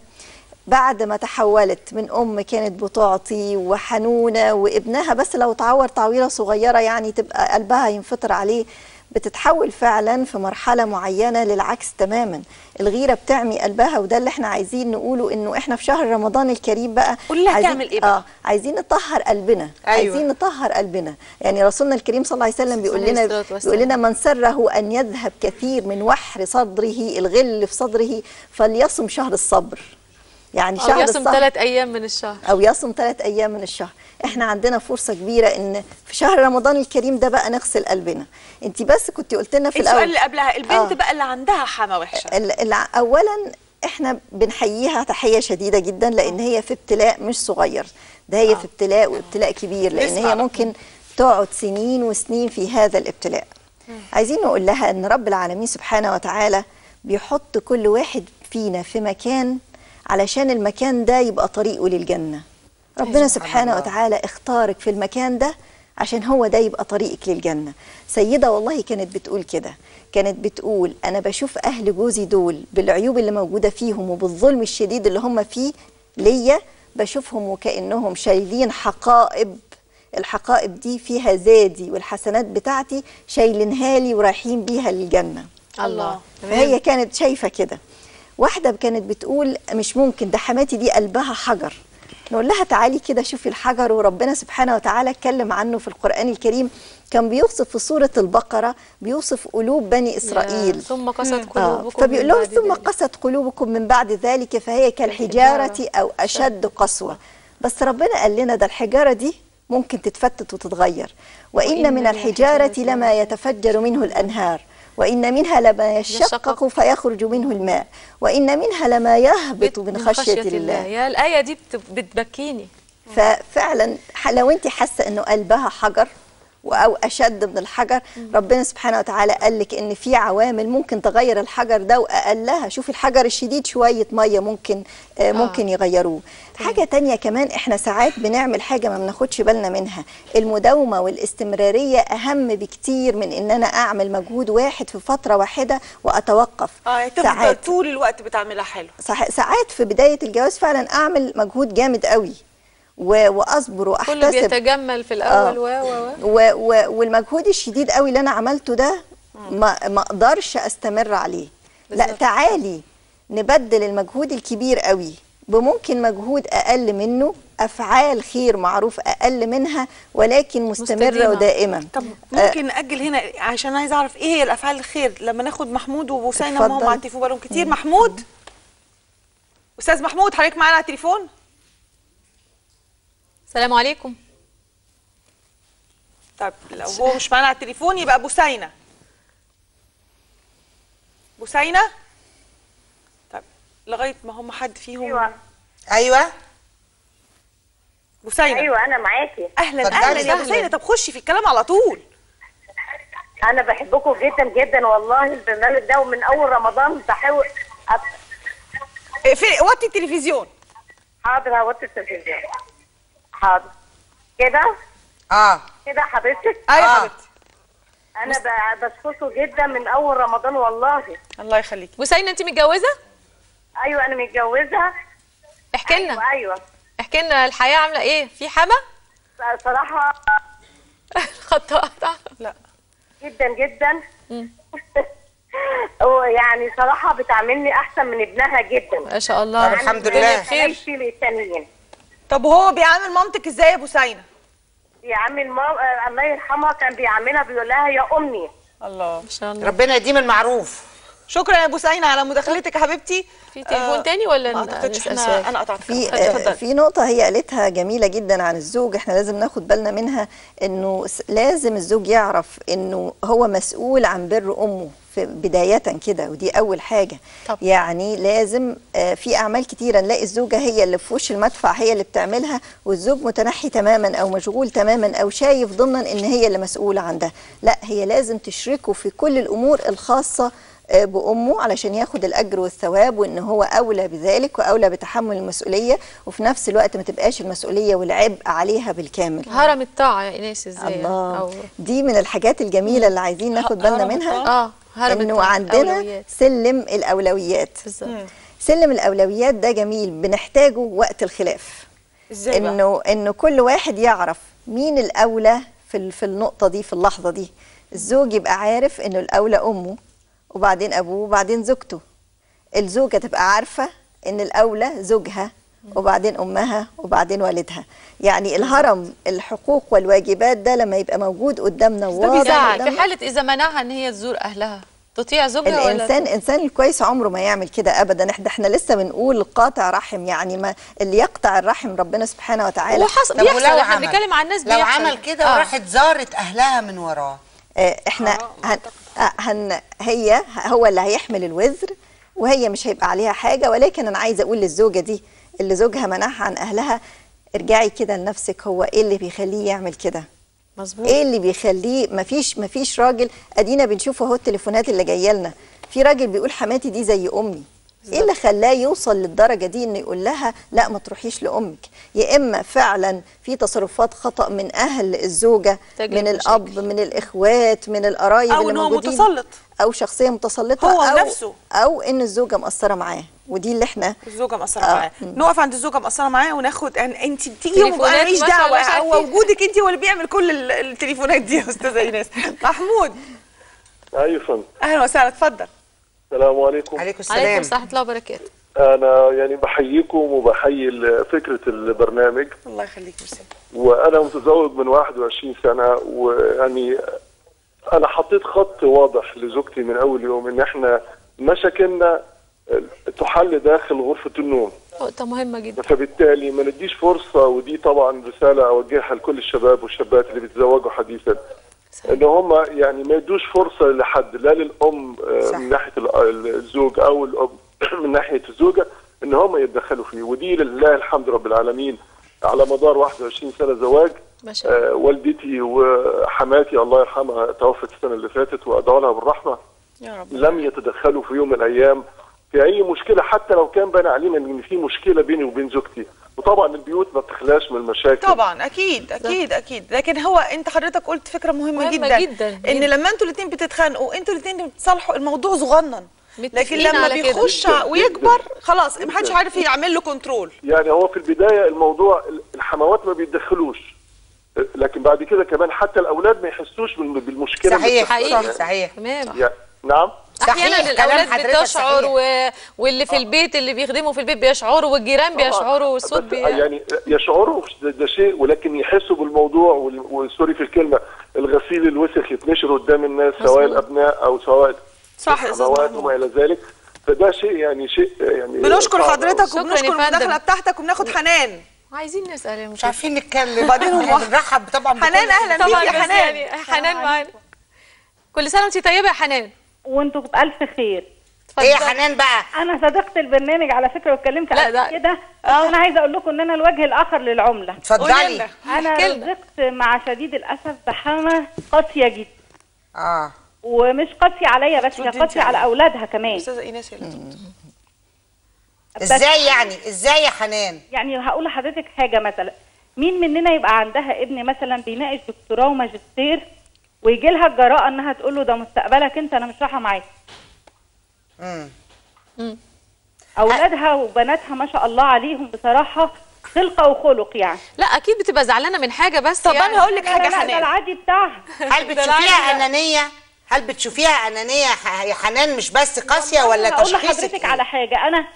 بعد ما تحولت من ام كانت بتعطي وحنونة وابنها بس لو تعور تعويرة صغيرة يعني تبقى قلبها ينفطر عليه بتتحول فعلا في مرحلة معينة للعكس تماما الغيرة بتعمي قلبها وده اللي احنا عايزين نقوله انه احنا في شهر رمضان الكريم بقى قولي لها عايزين- تعمل إيه بقى؟ اه عايزين نطهر قلبنا أيوة. عايزين نطهر قلبنا يعني رسولنا الكريم صلى الله عليه وسلم بيقول عليه لنا الصلاة والسلام. بيقول لنا من سره أن يذهب كثير من وحر صدره الغل في صدره فليصم شهر الصبر يعني او شهر يصم الصبر ثلاث ايام من الشهر أو يصم ثلاث أيام من الشهر احنا عندنا فرصة كبيرة إن في شهر رمضان الكريم ده بقى نغسل قلبنا انت بس كنت قلت لنا في السؤال الأول اللي قبلها البنت آه. بقى اللي عندها حما وحشه ال- ال- اولا احنا بنحييها تحيه شديده جدا لان هي في ابتلاء مش صغير ده هي في ابتلاء وابتلاء كبير لان لسه. هي ممكن تقعد سنين وسنين في هذا الابتلاء عايزين نقول لها ان رب العالمين سبحانه وتعالى بيحط كل واحد فينا في مكان علشان المكان ده يبقى طريقه للجنه ربنا سبحانه وتعالى اختارك في المكان ده عشان هو ده يبقى طريقك للجنة سيدة والله كانت بتقول كده كانت بتقول أنا بشوف أهل جوزي دول بالعيوب اللي موجودة فيهم وبالظلم الشديد اللي هم فيه ليا بشوفهم وكأنهم شايلين حقائب الحقائب دي فيها زادي والحسنات بتاعتي شايلينها لي ورايحين بيها للجنة الله فهي كانت شايفة كده واحدة كانت بتقول مش ممكن ده حماتي دي قلبها حجر نقول لها تعالي كده شوفي الحجر وربنا سبحانه وتعالى اتكلم عنه في القرآن الكريم كان بيوصف في سورة البقرة بيوصف قلوب بني إسرائيل ثم قست آه، قلوبكم فبيقول من لهم بعد ثم ذلك. قست قلوبكم من بعد ذلك فهي كالحجارة أو أشد قسوة بس ربنا قال لنا ده الحجارة دي ممكن تتفتت وتتغير وإن من الحجارة لما يتفجر منه الأنهار وإن منها لما يشقق فيخرج منه الماء وإن منها لما يهبط من خشية الله يا الآية دي بت- بتبكيني ففعلا ح- لو انت حاسه انه قلبها حجر و- او اشد من الحجر ربنا سبحانه وتعالى قال لك ان في عوامل ممكن تغير الحجر ده واقلها شوفي الحجر الشديد شويه ميه ممكن آه ممكن يغيروه حاجه تانية كمان احنا ساعات بنعمل حاجه ما بناخدش بالنا منها المداومه والاستمراريه اهم بكتير من ان انا اعمل مجهود واحد في فتره واحده واتوقف اه تفضل طول الوقت بتعملها حلو صح ساعات في بدايه الجواز فعلا اعمل مجهود جامد قوي و- واصبر واحتسب كله بيتجمل في الأول و و و و و والمجهود الشديد قوي اللي انا عملته ده ما ما اقدرش استمر عليه لا بالظبط. تعالي نبدل المجهود الكبير قوي بممكن مجهود اقل منه افعال خير معروف اقل منها ولكن مستمره مستديمة. ودائمه طب ممكن ناجل هنا عشان عايزه اعرف ايه هي الافعال الخير لما ناخد محمود وبوسينه وهم اتفضل. على التليفون بقالهم كتير محمود استاذ محمود حضرتك معانا على التليفون السلام عليكم طب لو هو مش معانا على التليفون يبقى بوسينه بوسينه طب لغايه ما هم حد فيهم ايوه ايوه بوسينه ايوه انا معاكي اهلا اتفضلي. اهلا يا بوسينه طب خشي في الكلام على طول انا بحبكم جدا جدا والله البرنامج ده ومن اول رمضان بحاول أت- اقفلي وطي التلفزيون حاضر هوطي التلفزيون حاضر كده اه كده حضرتك ايوه آه. حبيبتي انا ب- بشكره جدا من اول رمضان والله الله يخليكي بوسينه انت متجوزه ايوه انا متجوزه احكي لنا ايوه ايوه احكي لنا الحياه عامله ايه في حما صراحه خط قطع لا جدا جدا ويعني صراحه بتعاملني احسن من ابنها جدا ما شاء الله طب الحمد يعني لله. خير في للتانيين طب وهو بيعامل مامتك ازاي يا بوسينه يعمل مام آه، الله يرحمها كان بيعاملها بيقول لها يا امي الله ما شاء الله ربنا يديم المعروف شكرا يا بوسينه على مداخلتك يا حبيبتي في تليفون تاني ولا ما ن- اعتقدش نسأل احنا سؤال؟ انا قطعت في اتفضلي. آه، في نقطة هي قالتها جميلة جدا عن الزوج احنا لازم ناخد بالنا منها انه س- لازم الزوج يعرف انه هو مسؤول عن بر امه في بداية كده ودي أول حاجة طب. يعني لازم آه، في أعمال كتيرة نلاقي الزوجة هي اللي في وش المدفع هي اللي بتعملها والزوج متنحي تماما أو مشغول تماما أو شايف ضمنا إن هي اللي مسؤولة عن ده لا هي لازم تشركه في كل الأمور الخاصة آه، بأمه علشان ياخد الأجر والثواب وإن هو أولى بذلك وأولى بتحمل المسؤولية وفي نفس الوقت ما تبقاش المسؤولية والعبء عليها بالكامل هرم الطاعه يا ايناس ازاي الله أو دي من الحاجات الجميلة اللي عايزين ناخد بالنا هرم منها اه هرم انه الطاعة، عندنا الأولويات. سلم الاولويات بالظبط سلم الاولويات ده جميل بنحتاجه وقت الخلاف ازاي بقى؟ انه انه كل واحد يعرف مين الاولى في ال- في النقطه دي في اللحظه دي الزوج يبقى عارف انه الاولى امه وبعدين ابوه وبعدين زوجته الزوجه تبقى عارفه ان الاولى زوجها وبعدين امها وبعدين والدها يعني الهرم الحقوق والواجبات ده لما يبقى موجود قدامنا ده وواضح بيزعل في قدامنا حاله اذا منعها ان هي تزور اهلها تطيع زوجها ولا الانسان الانسان الكويس عمره ما يعمل كده ابدا احنا احنا لسه بنقول قاطع رحم يعني ما اللي يقطع الرحم ربنا سبحانه وتعالى وحصل طب بيحصل ولو احنا عمل؟ بنتكلم عن الناس لو بيحصل. عمل كده آه. وراحت زارت اهلها من وراه آه، احنا هن آه، هن هي هو اللي هيحمل الوزر وهي مش هيبقى عليها حاجه ولكن انا عايزه اقول للزوجه دي اللي زوجها منعها عن اهلها ارجعي كده لنفسك هو ايه اللي بيخليه يعمل كده مظبوط ايه اللي بيخليه مفيش مفيش راجل ادينا بنشوف اهو التليفونات اللي جايه لنا في راجل بيقول حماتي دي زي امي ايه اللي خلاه يوصل للدرجه دي انه يقول لها لا ما تروحيش لامك يا اما فعلا في تصرفات خطا من اهل الزوجه تجلب من الاب مشاكل. من الاخوات من القرايب أو اللي إن هو موجودين متسلط. او شخصيه متسلطه هو او نفسه. او ان الزوجه مقصره معاه ودي اللي احنا الزوجه مقصره آه. معاه نقف عند الزوجه مقصره معاه وناخد يعني انت بتيجي تليفونات وما ماليش مثلاً دعوه مش عارفين. هو وجودك انت هو اللي بيعمل كل ال- التليفونات دي يا استاذه ايناس محمود ايوه فندم اهلا وسهلا اتفضل السلام عليكم عليكم عليكم السلام السلام ورحمه الله وبركاته انا يعني بحييكم وبحيي ال- فكره البرنامج الله يخليك ميرسي وانا متزوج من 21 سنه ويعني انا حطيت خط واضح لزوجتي من اول يوم ان احنا مشاكلنا تحل داخل غرفه النوم نقطه مهمه جدا فبالتالي ما نديش فرصه ودي طبعا رساله اوجهها لكل الشباب والشابات اللي بيتزوجوا حديثا ان هم يعني ما يدوش فرصه لحد لا للام آه، صح. من ناحيه ال- الزوج او الاب من ناحيه الزوجه ان هم يتدخلوا فيه ودي لله الحمد رب العالمين على مدار 21 سنه زواج ما شاء الله آه، والدتي وحماتي الله يرحمها توفت السنه اللي فاتت وادعو لها بالرحمه يا رب لم يتدخلوا في يوم من الايام في اي مشكله حتى لو كان بان علينا ان في مشكله بيني وبين زوجتي وطبعا البيوت ما بتخلاش من المشاكل طبعا اكيد اكيد اكيد لكن هو انت حضرتك قلت فكره مهمه, مهمة جدا, جداً، ان جداً. لما انتوا الاثنين بتتخانقوا انتوا الاثنين بتصالحوا الموضوع صغنن لكن متفقين لما على كده. بيخش جداً، ويكبر جداً. خلاص ما حدش عارف يعمل له كنترول يعني هو في البدايه الموضوع الحموات ما بيتدخلوش لكن بعد كده كمان حتى الاولاد ما يحسوش بال- بالمشكله اللي صحيح بتحصل. حقيقي. صح صحيح تمام يعني نعم احيانا صحيح، كلام الاولاد حضرتك بتشعر صحيح. و... واللي في البيت اللي بيخدموا في البيت بيشعروا والجيران بيشعروا والصوت بس بي... يعني يشعروا ده, ده شيء ولكن يحسوا بالموضوع وال- وسوري في الكلمه الغسيل الوسخ يتنشر قدام الناس سواء مظبوط. الابناء او سواء صح يا استاذ الحموات محمود وما الى ذلك فده شيء يعني شيء يعني بنشكر صعب حضرتك شكراً وبنشكر يا فندم. المداخله بتاعتك وبناخد حنان عايزين نسال يا مش مشاهد. عارفين نتكلم وبعدين هو- إحنا بنرحب طبعا بكل- حنان اهلا بيك طبعا يا بس حنان يعني حنان معانا كل سنه وانت طيبه يا حنان وانتوا بألف خير ايه يا اتفضلي. حنان بقى انا صديقة البرنامج على فكرة واتكلمت لا، على ده- كده بس انا عايزة اقول لكم ان انا الوجه الاخر للعملة قولي اتفضلي لنا. انا احكي لنا. رزقت مع شديد الاسف بحامة قاسية جدا اه ومش قاسية عليا بس هي ردي انت قاسية على عليها. اولادها كمان استاذه ايناس هي اللي تقول. بس- ازاي يعني ازاي يا حنان يعني هقول لحضرتك حاجه مثلا مين مننا يبقى عندها ابن مثلا بيناقش دكتوراه وماجستير ويجي لها الجراءه انها تقول له ده مستقبلك انت انا مش رايحه معاك امم اولادها وبناتها ما شاء الله عليهم بصراحه خلقه وخلق يعني لا اكيد بتبقى زعلانه من حاجه بس طب يعني انا هقول لك لا، حاجه لا، لا، ده حنان العادي بتاعها هل بتشوفيها انانيه هل بتشوفيها انانيه ح- يا حنان مش بس قاسيه ولا هقول تشخيصك لحضرتك إيه؟ على حاجه انا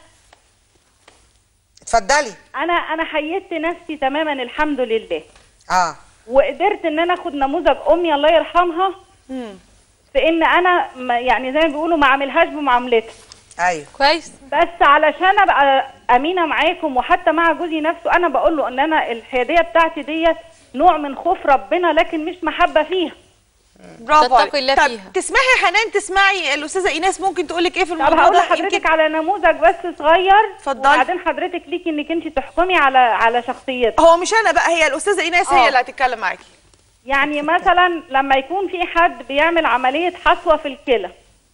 اتفضلي انا انا حيدت نفسي تماما الحمد لله اه وقدرت ان انا اخد نموذج امي الله يرحمها في ان انا ما يعني زي ما بيقولوا ما اعملهاش بمعاملتها ايوه كويس بس علشان ابقى امينه معاكم وحتى مع جوزي نفسه انا بقول له ان انا الحياديه بتاعتي ديت نوع من خوف ربنا لكن مش محبه فيها برافو تتقي عليك. الله طب فيها. تسمحي يا حنان تسمعي الاستاذه ايناس ممكن تقول لك ايه في طب الموضوع هقول ده لحضرتك يمكن على نموذج بس صغير اتفضلي. وبعدين حضرتك ليكي انك انت تحكمي على على شخصيتها هو مش انا بقى هي الاستاذه ايناس آه. هي اللي هتتكلم معاكي يعني مثلا لما يكون في حد بيعمل عملية حصوة في الكلى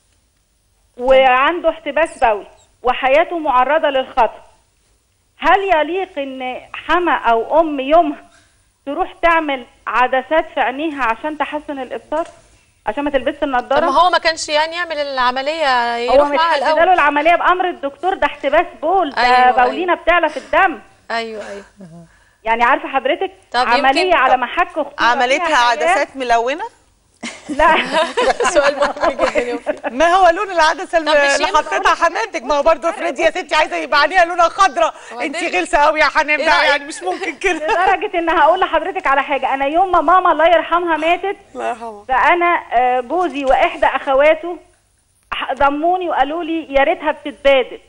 وعنده احتباس بولي وحياته معرضة للخطر هل يليق ان حما او ام يومها تروح تعمل عدسات في عينيها عشان تحسن الابصار عشان ما تلبسش طب ما النضاره هو ما كانش يعني يعمل العمليه هو يروح مش معاها حدد له الاول العمليه بامر الدكتور ده احتباس بول ده أيوة، بولينا بتعلى في الدم ايوه ايوه يعني عارفه حضرتك طب يمكن- عمليه على طب محك خطوره عملتها فيها حياة. عدسات ملونه لا سؤال مهم جدا يا وفاء. ما هو لون العدسه اللي طب مش اللي ينفع حطيتها حماتك ما هو برضه افرضي يا ستي عايزه يبقى عينيها لونها خضراء انت غلسه قوي يا حنان إيه بقى رأيك؟ يعني مش ممكن كده لدرجه ان هقول لحضرتك على حاجه انا يوم ما ماما الله يرحمها ماتت الله يرحمها فانا آه، جوزي واحدى اخواته ح- ضموني وقالوا لي يا ريتها بتتبادل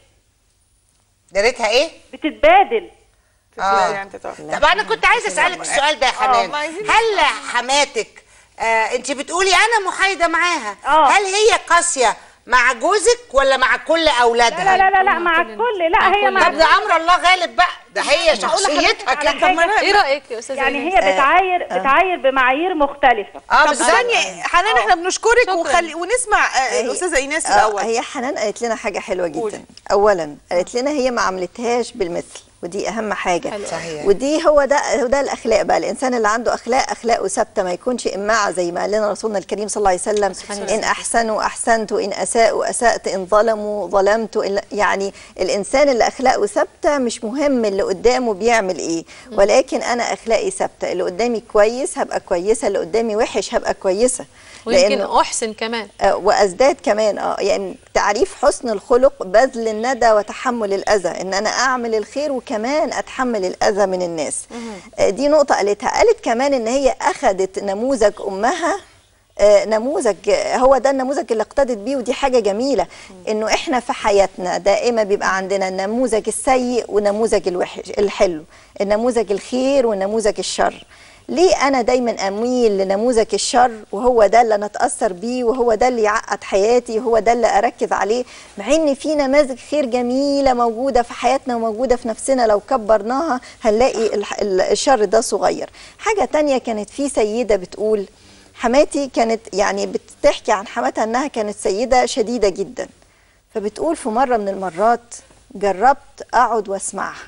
يا ريتها ايه بتتبادل اه يعني تتعرف. طب انا كنت عايزه اسالك السؤال ده يا حنان ما عايزين هل حماتك آه انت بتقولي انا محايده معاها آه. هل هي قاسيه مع جوزك ولا مع كل اولادها لا لا لا لا مع الكل لا هي مع طب ده امر الله غالب بقى ده هي هقول لحضرتك شخصيتها على كده حاجة. ايه رايك يا استاذه يعني إيناس؟ هي بتعاير بتعاير بمعايير مختلفه اه طب بالظبط ثانيه حنان احنا بنشكرك شكراً. وخلي ونسمع آه، الاستاذه ايناس آه، الاول هي حنان قالت لنا حاجه حلوه جدا قولي. اولا قالت لنا هي ما عملتهاش بالمثل ودي اهم حاجه حلو. صحيح. ودي هو ده هو ده الاخلاق بقى الانسان اللي عنده اخلاق اخلاقه ثابته ما يكونش اماعه زي ما قال لنا رسولنا الكريم صلى الله عليه وسلم ان احسنوا احسنت وان اساءوا اسات ان ظلموا ظلمت إن- يعني الانسان اللي اخلاقه ثابته مش مهم اللي قدامه بيعمل ايه ولكن انا اخلاقي ثابته اللي قدامي كويس هبقى كويسه اللي قدامي وحش هبقى كويسه ويمكن لأنه- احسن كمان آه، وازداد كمان اه يعني تعريف حسن الخلق بذل الندى وتحمل الاذى ان انا اعمل الخير وكمان اتحمل الاذى من الناس آه، دي نقطه قالتها قالت كمان ان هي اخذت نموذج امها آه، نموذج آه، هو ده النموذج اللي اقتدت بيه ودي حاجه جميله انه احنا في حياتنا دائما بيبقى عندنا النموذج السيء ونموذج الوحش الحلو النموذج الخير ونموذج الشر ليه انا دايما اميل لنموذج الشر وهو ده اللي انا اتاثر بيه وهو ده اللي يعقد حياتي وهو ده اللي اركز عليه مع ان في نماذج خير جميله موجوده في حياتنا وموجوده في نفسنا لو كبرناها هنلاقي الح- ال- الشر ده صغير حاجه تانية كانت في سيده بتقول حماتي كانت يعني بتحكي عن حماتها انها كانت سيده شديده جدا فبتقول في مره من المرات جربت اقعد واسمعها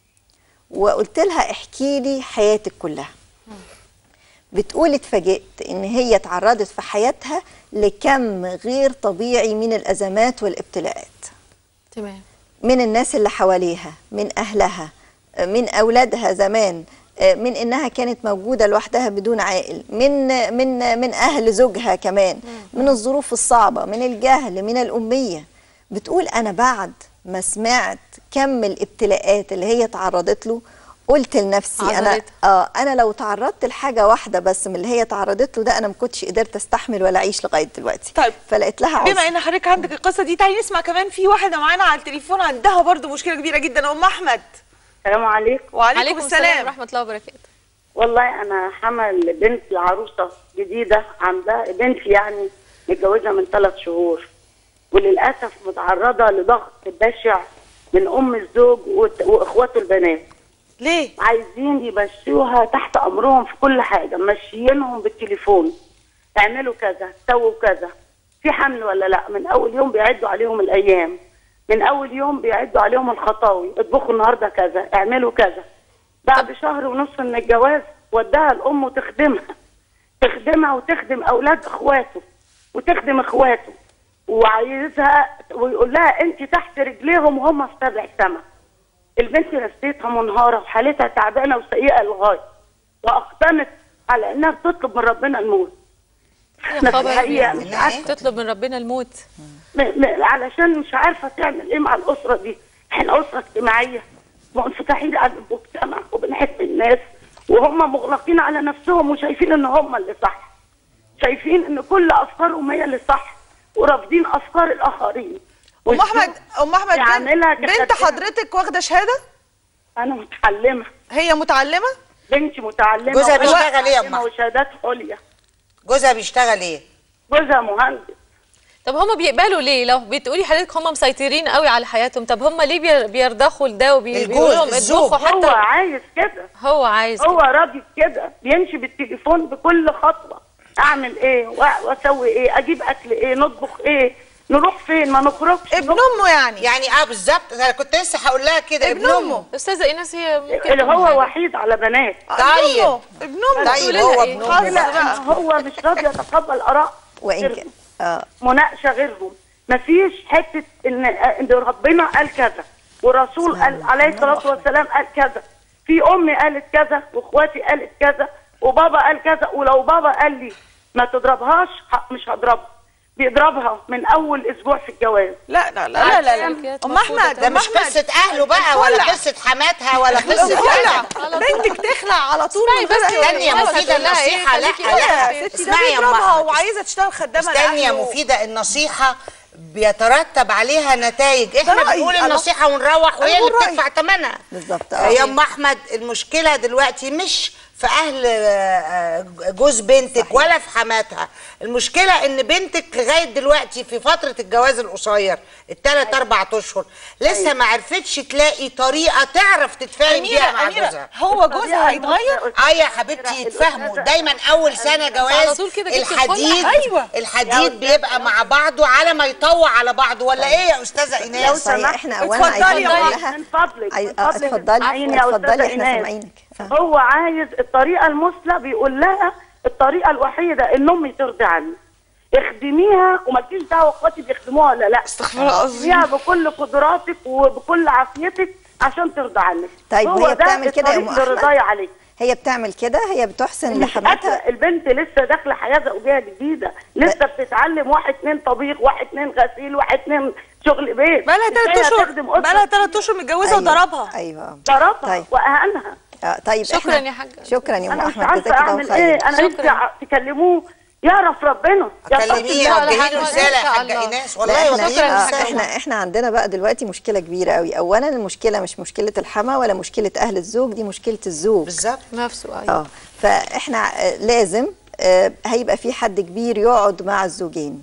وقلت لها احكي لي حياتك كلها بتقول اتفاجئت ان هي اتعرضت في حياتها لكم غير طبيعي من الازمات والابتلاءات تمام من الناس اللي حواليها من اهلها من اولادها زمان من انها كانت موجوده لوحدها بدون عائل من من من اهل زوجها كمان من الظروف الصعبه من الجهل من الاميه بتقول انا بعد ما سمعت كم الابتلاءات اللي هي تعرضت له قلت لنفسي انا عذرتها. اه انا لو تعرضت لحاجه واحده بس من اللي هي تعرضت له ده انا ما كنتش قدرت استحمل ولا اعيش لغايه دلوقتي طيب. فلقيت لها عذر بما ان حضرتك عندك القصه دي تعالي نسمع كمان في واحده معانا على التليفون عندها برضو مشكله كبيره جدا ام احمد السلام عليكم وعليكم عليكم السلام السلام ورحمه الله وبركاته والله انا حمل بنت العروسه جديده عندها بنت يعني متجوزه من ثلاث شهور وللاسف متعرضه لضغط بشع من ام الزوج وت- واخواته البنات ليه عايزين يمشوها تحت امرهم في كل حاجه ماشيينهم بالتليفون اعملوا كذا سووا كذا في حمل ولا لا من اول يوم بيعدوا عليهم الايام من اول يوم بيعدوا عليهم الخطاوي اطبخوا النهارده كذا اعملوا كذا بعد شهر ونص من الجواز وداها الام وتخدمها تخدمها وتخدم اولاد اخواته وتخدم اخواته وعايزها ويقول لها انت تحت رجليهم وهم في سبع سما البنت نفسيتها منهاره وحالتها تعبانه وسيئه للغايه واقدمت على انها بتطلب من ربنا الموت يا أنا في خبر الحقيقة أبيض. مش عارفة. تطلب من ربنا الموت م- م- علشان مش عارفه تعمل ايه مع الاسره دي احنا اسره اجتماعيه منفتحين على المجتمع وبنحب الناس وهم مغلقين على نفسهم وشايفين ان هم اللي صح شايفين ان كل افكارهم هي اللي صح ورافضين افكار الاخرين ام احمد ام احمد يعملها بنت, بنت كخدامة. حضرتك واخده شهاده انا متعلمه هي متعلمه بنتي متعلمه جوزها وأنا بيشتغل إيه يا متعلمة أم وشهادات عليا جوزها بيشتغل ايه جوزها مهندس طب هما بيقبلوا ليه لو بتقولي حضرتك هما مسيطرين قوي على حياتهم طب هما ليه بير- بيرضخوا لده وبيقولوا لهم الزوج اطبخوا هو حتى عايز كده هو عايز هو كده. راضي كده بيمشي بالتليفون بكل خطوه اعمل ايه وأ- واسوي ايه اجيب اكل ايه نطبخ ايه نروح فين ما نخرجش ابن امه يعني يعني اه بالظبط انا كنت لسه هقول لها كده ابن امه استاذه ايناس هي ممكن اللي تقول هو حاجة. وحيد على بنات طيب ابن طيب هو ابن المشكلة امه إن هو مش راضي يتقبل اراء وإن غيرهم. كان آه. مناقشه غيرهم مفيش حته ان ان ربنا قال كذا ورسول قال عليه الصلاه والسلام قال كذا في امي قالت كذا واخواتي قالت كذا وبابا قال كذا ولو بابا قال لي ما تضربهاش ه- مش هضربها بيضربها من اول اسبوع في الجواز لا لا لا لا لا, لا. ام احمد ده أم مش أحمد. قصه اهله بقى ولا الخلع. قصه حماتها ولا قصه الخلع. كذا. بنتك تخلع على طول اسمعي من غير بس أي- استني يا خلاص مفيدة هتقول لها إيه؟ النصيحة لا خليكي لا بقى يا ستي ده اسمعي يا أم بيضربها أحمد. وعايزه تشتغل خدامه استني يا لأهله. مفيدة النصيحة بيترتب عليها نتائج احنا رأيي. بنقول أنا- النصيحة ونروح وهي أنا اللي بقول رأيي. بتدفع ثمنها بالظبط يا اه ام احمد المشكله دلوقتي مش في اهل آه، آه، جوز بنتك صحيح. ولا في حماتها المشكله ان بنتك لغايه دلوقتي في فتره الجواز القصير الثلاث اربع اشهر لسه ما عرفتش تلاقي طريقه تعرف تتفاهم بيها مع أميرة جوزها هو جوزها هيتغير اه يا حبيبتي يتفاهموا دايما اول سنه على جواز طول كده جبت الحديد الخلع. أيوة. الحديد بيبقى مع بعضه على ما يطوع على بعضه ولا ايه يا استاذه لو ايناس صحيح سمحت. احنا اولا اتفضلي عايزين يا نقول أم. لها من فضلك عاي- من آه، فضلك اتفضلي اسمعيني يا اتفضلي أستاذة احنا إيناس. سامعينك آه. هو عايز الطريقه المثلى بيقول لها الطريقه الوحيده ان امي ترضي عني اخدميها ومالكيش دعوه اخواتي بيخدموها ولا لا استغفر الله العظيم. اخدميها بكل قدراتك وبكل عافيتك عشان ترضى عنك طيب هو وهي ده بتعمل كده يا الطريق أم أحمد؟ للرضاية عليك هي بتعمل كده هي بتحسن مش لحماتها قادرة البنت لسه داخله حياه زوجيه جديده لسه بتتعلم واحد اتنين طبيخ واحد اتنين غسيل واحد اتنين شغل بيت بقى لها ثلاث إزاي اشهر هتخدم أسرة؟ بقى لها ثلاث اشهر متجوزه وضربها ايوه ضربها طيب. واهانها آه طيب شكراً إحنا- يا حاجة. شكرا يا ام انا مش احمد عارفه جزاك الله اعمل خير ايه انا شكراً. نفسي ع- تكلموه يعرف ربنا يعرف كلميه الله. وجهي له حاجة. رساله يا إن شاء حاجه الله. ايناس لا والله احنا وجهي شكراً له يا آه، رساله احنا احنا عندنا بقى دلوقتي مشكله كبيره قوي اولا المشكله مش مشكله الحما ولا مشكله اهل الزوج دي مشكله الزوج بالظبط نفسه ايوه اه فاحنا آه، لازم آه، هيبقى في حد كبير يقعد مع الزوجين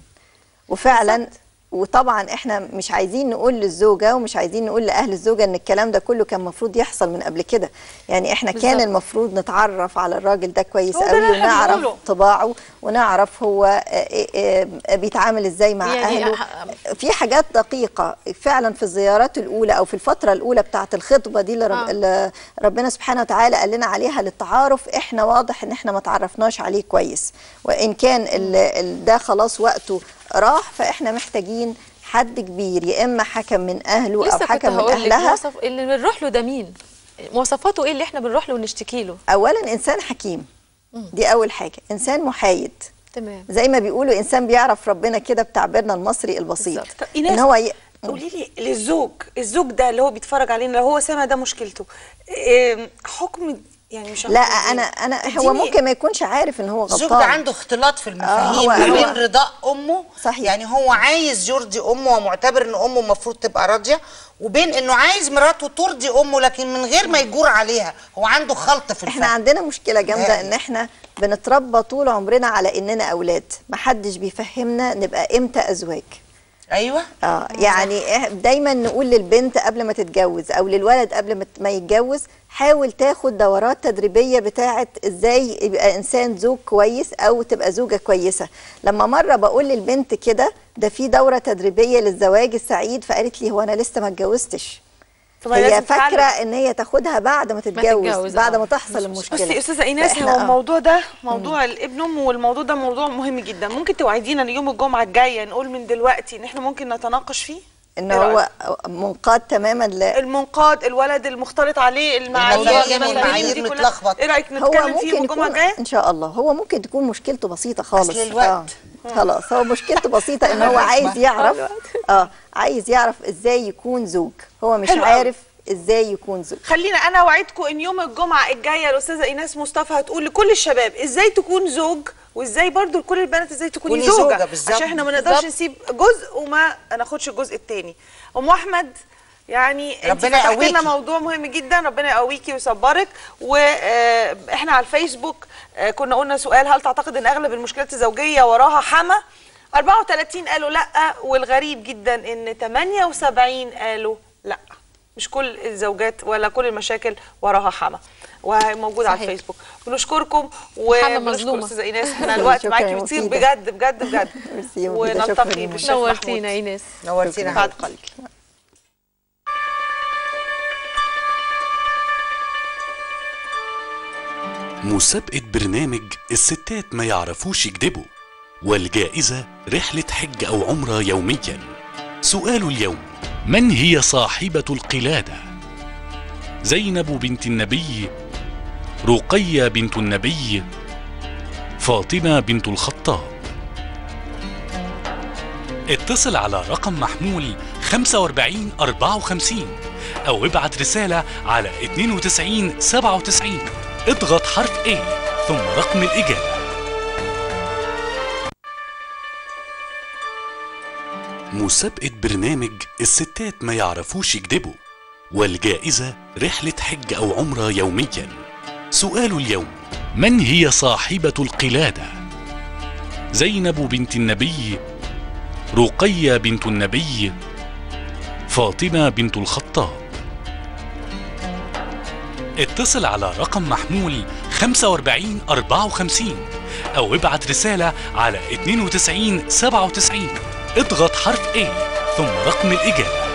وفعلا وطبعا احنا مش عايزين نقول للزوجه ومش عايزين نقول لاهل الزوجه ان الكلام ده كله كان المفروض يحصل من قبل كده يعني احنا كان بالظبط. المفروض نتعرف على الراجل ده كويس هو ده قوي اللي احنا ونعرف بنقوله. طباعه ونعرف هو آه، آه، آه، بيتعامل ازاي مع يعني اهله ح- في حاجات دقيقة فعلا في الزيارات الأولى أو في الفترة الأولى بتاعة الخطبة دي اللي, رب آه. اللي ربنا سبحانه وتعالى قال لنا عليها للتعارف إحنا واضح إن إحنا ما تعرفناش عليه كويس وإن كان ال- ال- ده خلاص وقته راح فإحنا محتاجين حد كبير يا إما حكم من أهله أو لسه كنت حكم من هقول لك أهلها مواصف اللي بنروح له ده مين مواصفاته ايه اللي احنا بنروح له ونشتكي له أولا إنسان حكيم دي أول حاجة إنسان محايد تمام زي ما بيقولوا إنسان بيعرف ربنا كده بتعبيرنا المصري البسيط بالظبط. طب إيناس، إن هو ي... قولي لي للزوج الزوج ده اللي هو بيتفرج علينا لو هو سامع ده مشكلته إيه، حكم يعني مش لا عارفة انا إيه. انا هو اديني- ممكن ما يكونش عارف ان هو غلطان الزوج ده عنده اختلاط في المفاهيم هو- ما هو- بين رضاء امه صحيح. يعني هو عايز يرضي امه ومعتبر ان امه المفروض تبقى راضيه وبين انه عايز مراته ترضي امه لكن من غير ما يجور عليها هو عنده خلط في احنا الفهم عندنا مشكله جامده آه. ان احنا بنتربى طول عمرنا على اننا اولاد محدش بيفهمنا نبقى امتى ازواج ايوه اه يعني إح- دايما نقول للبنت قبل ما تتجوز او للولد قبل ما ت- ما يتجوز حاول تاخد دورات تدريبيه بتاعه ازاي يبقى انسان زوج كويس او تبقى زوجه كويسه لما مره بقول للبنت كده ده في دوره تدريبيه للزواج السعيد فقالت لي هو انا لسه ما اتجوزتش طب ما هي لازم فاكره فعلاً. ان هي تاخدها بعد ما تتجوز, تتجوز، بعد آه. ما تحصل المشكله بصي استاذه ايناس فإحنا- هو آه. الموضوع ده موضوع الابن ام والموضوع ده موضوع مهم جدا ممكن توعدينا ان يوم الجمعه الجايه نقول من دلوقتي ان احنا ممكن نتناقش فيه ان إيه هو رأيك؟ منقاد تماما ل... المنقاد الولد المختلط عليه المعايير الموضوع المفاهيم والمعايير دي كلها. متلخبط. ايه رايك هو نتكلم فيه يوم ممكن الجمعه يكون الجايه ان شاء الله هو ممكن تكون مشكلته بسيطه خالص أصل الوقت. آه. خلاص هو مشكلته بسيطه ان هو عايز يعرف اه عايز يعرف ازاي يكون زوج هو مش حلو أوي. عارف ازاي يكون زوج خلينا انا اوعدكم ان يوم الجمعه الجايه الاستاذه ايناس مصطفى هتقول لكل الشباب ازاي تكون زوج وازاي برضو لكل البنات ازاي تكوني تكوني زوجه, زوجة، بالظبط. عشان احنا ما نقدرش بالظبط. نسيب جزء وما ناخدش الجزء الثاني ام احمد يعني انت ربنا فتحت لنا يقويكي. موضوع مهم جدا ربنا يقويكي ويصبرك واحنا على الفيسبوك آه، كنا قلنا سؤال هل تعتقد ان اغلب المشكلات الزوجيه وراها حما 34 قالوا لا والغريب جدا ان 78 قالوا لا مش كل الزوجات ولا كل المشاكل وراها حما وموجود على صحيح. الفيسبوك بنشكركم حما وبنشكر مظلومة. استاذه ايناس احنا الوقت شكراً معاكي يا بيطير مفيدة. بجد بجد بجد ميرسي يا مفيدة، شكراً ونلتقي يا بالشيخ نورتينا محمود ايناس نورتينا بعد قليل مسابقة برنامج الستات ما يعرفوش يكذبوا والجائزة رحلة حج أو عمرة يوميا سؤال اليوم من هي صاحبة القلادة؟ زينب بنت النبي رقية بنت النبي فاطمة بنت الخطاب اتصل على رقم محمول 45 54 أو ابعت رسالة على 92 97 اضغط حرف A ثم رقم الإجابة مسابقة برنامج الستات ما يعرفوش يكذبوا والجائزة رحلة حج أو عمرة يوميا سؤال اليوم من هي صاحبة القلادة؟ زينب بنت النبي رقية بنت النبي فاطمة بنت الخطاب اتصل على رقم محمول 45 54 أو ابعت رسالة على 92 97 اضغط حرف A ثم رقم الإجابة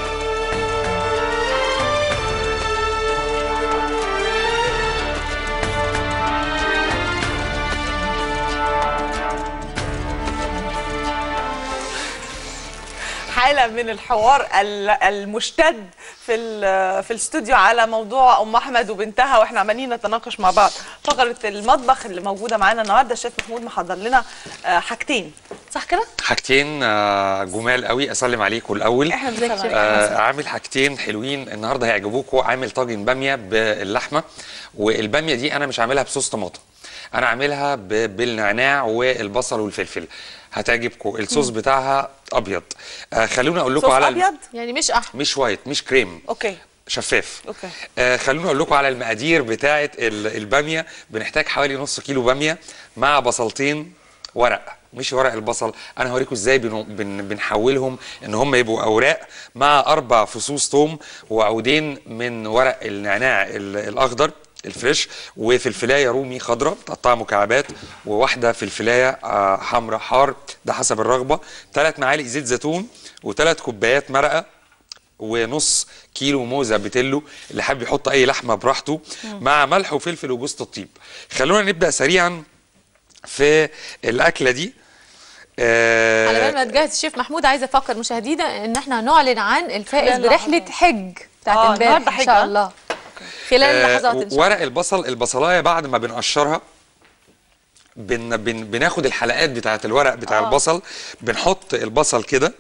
حاله من الحوار ال- المشتد في ال- في الاستوديو على موضوع ام احمد وبنتها واحنا عمالين نتناقش مع بعض فقره المطبخ اللي موجوده معانا النهارده الشيف محمود محضر لنا آه، حاجتين صح كده حاجتين آه، جمال قوي اسلم عليكم الاول احنا بنسلم عليك. آه عامل حاجتين حلوين النهارده هيعجبوكم عامل طاجن باميه باللحمه والباميه دي انا مش عاملها بصوص طماطم انا عاملها ب- بالنعناع والبصل والفلفل هتعجبكم الصوص بتاعها ابيض آه خلوني اقول لكم صوص على الم- ابيض يعني مش احمر مش وايت مش كريم اوكي شفاف اوكي آه خلوني اقول لكم على المقادير بتاعه ال- الباميه بنحتاج حوالي نص كيلو باميه مع بصلتين ورق مش ورق البصل انا هوريكم ازاي بن بن بنحولهم ان هم يبقوا اوراق مع اربع فصوص توم وعودين من ورق النعناع ال- الاخضر الفريش وفلفلايه رومي خضراء متقطعه مكعبات وواحده فلفلايه آه، حمراء حار ده حسب الرغبه ثلاث معالق زيت زيتون وثلاث كوبايات مرقه ونص كيلو موزه بتلو اللي حابب يحط اي لحمه براحته مع ملح وفلفل وجوز الطيب خلونا نبدا سريعا في الاكله دي آه على بال ما تجهز الشيف محمود عايزه افكر مشاهدينا ان احنا هنعلن عن الفائز خلال برحله لحظات. حج بتاعت آه، امبارح النهاردة ان حج، شاء آه. الله خلال آه، لحظات ان شاء الله ورق البصل البصلايه بعد ما بنقشرها بن بن بناخد الحلقات بتاعه الورق بتاع آه. آه. البصل بنحط البصل كده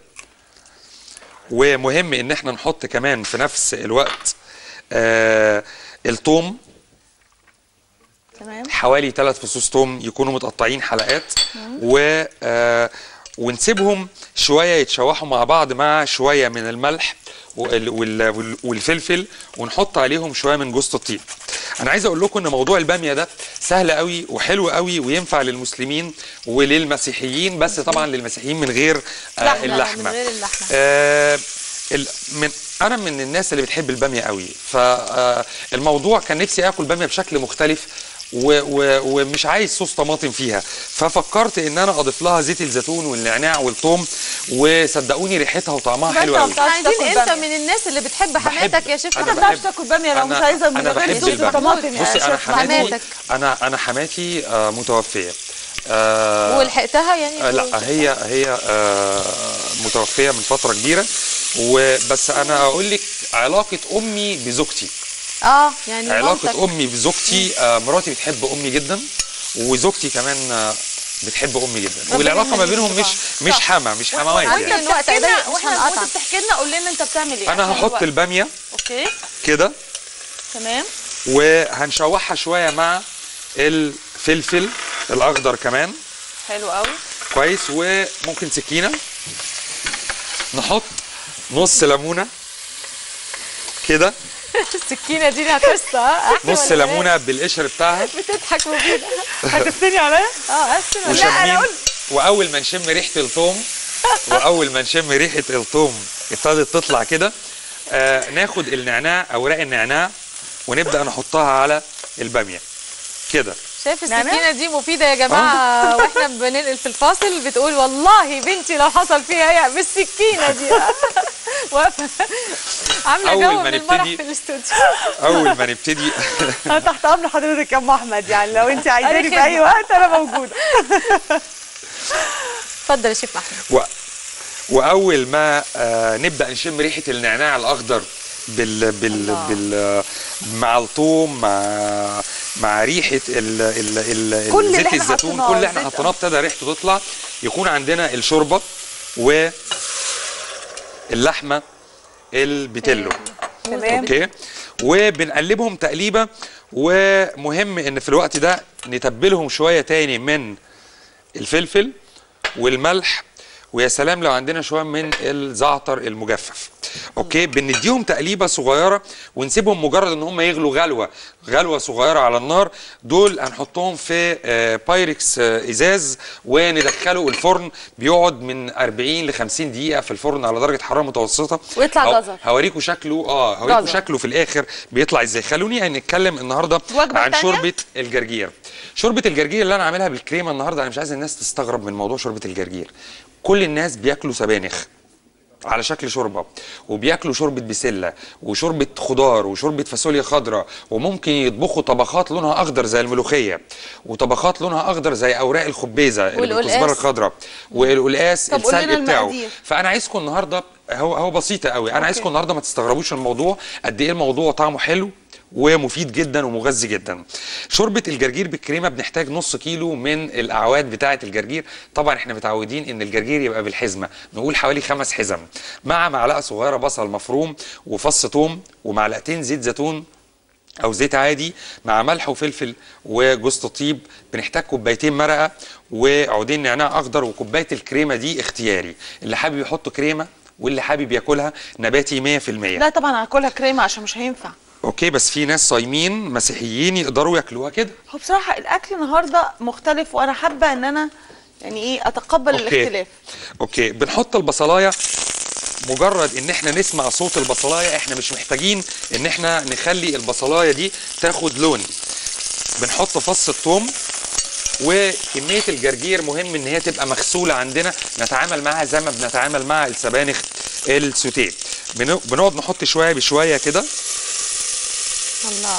ومهم ان احنا نحط كمان في نفس الوقت آه الثوم تمام حوالي ثلاث فصوص توم يكونوا متقطعين حلقات و آه ونسيبهم شويه يتشوحوا مع بعض مع شويه من الملح وال- وال- وال- والفلفل ونحط عليهم شويه من جوز الطيب انا عايز اقول لكم ان موضوع الباميه ده سهل قوي وحلو قوي وينفع للمسلمين وللمسيحيين بس طبعا للمسيحيين من غير آه لحمة، اللحمه من غير اللحمة. آه ال- من انا من الناس اللي بتحب الباميه قوي فالموضوع كان نفسي اكل باميه بشكل مختلف و و ومش عايز صوص طماطم فيها ففكرت ان انا اضيف لها زيت الزيتون والنعناع والثوم وصدقوني ريحتها وطعمها حلو قوي احنا عايزين انت من الناس اللي بتحب حماتك يا شيف أنا ما بحب- بتعرفش تاكل باميه لو مش عايزه من انا غير بحب صوص الباميه الطماطم يا بصي انا شيف حماتي حماتك انا انا حماتي آه متوفيه آه ولحقتها يعني آه لا هي هي آه متوفيه من فتره كبيره وبس انا اقول لك علاقه امي بزوجتي اه يعني علاقه مامتك. امي بزوجتي آه مراتي بتحب امي جدا وزوجتي كمان آه بتحب امي جدا ربنا والعلاقه ما يخليك بينهم مش طبعا. مش صح. حما مش حموات وانت يعني بتحكي لنا مش واحنا هنقطع. وانت بتحكي لنا قول لنا انت بتعمل ايه انا عشان هحط الوقت. الباميه اوكي كده تمام وهنشوحها شويه مع الفلفل الاخضر كمان حلو قوي كويس وممكن سكينه نحط نص ليمونه كده السكينه دي لها قصه ها؟ أحكي نص ولا إيه؟ ليمونه بالقشر بتاعها بتضحك مفيده هتفتني عليا؟ اه قسم وشامين واول ما نشم ريحه الثوم واول ما نشم ريحه الثوم ابتدت تطلع كده آه ناخد النعناع اوراق النعناع ونبدا نحطها على الباميه كده شايف السكينه دي مفيده يا جماعه واحنا بننقل في الفاصل بتقول والله بنتي لو حصل فيها هي بالسكينه دي واقفه عامله أول جو ما من المرح نبتدي- في الاستوديو اول ما نبتدي انا تحت امر حضرتك يا ام احمد يعني لو انت عايزاني أي في اي خدمة. وقت انا موجوده اتفضل يا شيف محمود و... واول ما آه نبدا نشم ريحه النعناع الاخضر بال بال بال مع الثوم مع مع ريحه ال ال ال كل اللي زيت احنا الزيتون حطيناه، كل اللي احنا زيت- حطيناه ابتدى ريحته تطلع يكون عندنا الشوربه و اللحمه البيتيلو تمام. اوكي وبنقلبهم تقليبه ومهم ان في الوقت ده نتبلهم شويه تاني من الفلفل والملح ويا سلام لو عندنا شويه من الزعتر المجفف اوكي بنديهم تقليبه صغيره ونسيبهم مجرد ان هم يغلوا غلوه غلوه صغيره على النار دول هنحطهم في آه، بايركس آه، ازاز وندخله الفرن بيقعد من 40 ل 50 دقيقه في الفرن على درجه حراره متوسطه ويطلع هو- جزر. هوريكم شكله اه هوريكم جزر. شكله في الاخر بيطلع ازاي خلوني يعني نتكلم النهارده وجبة عن تانية؟ شوربه الجرجير شوربه الجرجير اللي انا عاملها بالكريمه النهارده انا مش عايز الناس تستغرب من موضوع شوربه الجرجير كل الناس بياكلوا سبانخ على شكل شوربه وبياكلوا شوربه بسله وشوربه خضار وشوربه فاصوليا خضراء وممكن يطبخوا طبخات لونها اخضر زي الملوخيه وطبخات لونها اخضر زي اوراق الخبيزه اللي والقلقاس. بالكزبره الخضراء والقلقاس طب قول لنا السلق بتاعه المقادير. فانا عايزكم النهارده هو هو بسيطه قوي انا عايزكم النهارده ما تستغربوش الموضوع قد ايه الموضوع طعمه حلو ومفيد جدا ومغذي جدا شوربه الجرجير بالكريمه بنحتاج نص كيلو من الاعواد بتاعه الجرجير طبعا احنا متعودين ان الجرجير يبقى بالحزمه نقول حوالي خمس حزم مع معلقه صغيره بصل مفروم وفص ثوم ومعلقتين زيت زيتون او زيت عادي مع ملح وفلفل وجوز الطيب بنحتاج كوبايتين مرقه وعودين نعناع اخضر وكوبايه الكريمه دي اختياري اللي حابب يحط كريمه واللي حابب ياكلها نباتي 100% لا طبعا هاكلها كريمه عشان مش هينفع اوكي بس في ناس صايمين مسيحيين يقدروا ياكلوها كده هو بصراحه الاكل النهارده مختلف وانا حابه ان انا يعني ايه اتقبل اوكي الاختلاف اوكي بنحط البصلايه مجرد ان احنا نسمع صوت البصلايه احنا مش محتاجين ان احنا نخلي البصلايه دي تاخد لون بنحط فص الثوم وكميه الجرجير مهم ان هي تبقى مغسوله عندنا نتعامل معاها زي ما بنتعامل مع السبانخ السوتيه بن- بنقعد نحط شويه بشويه كده الله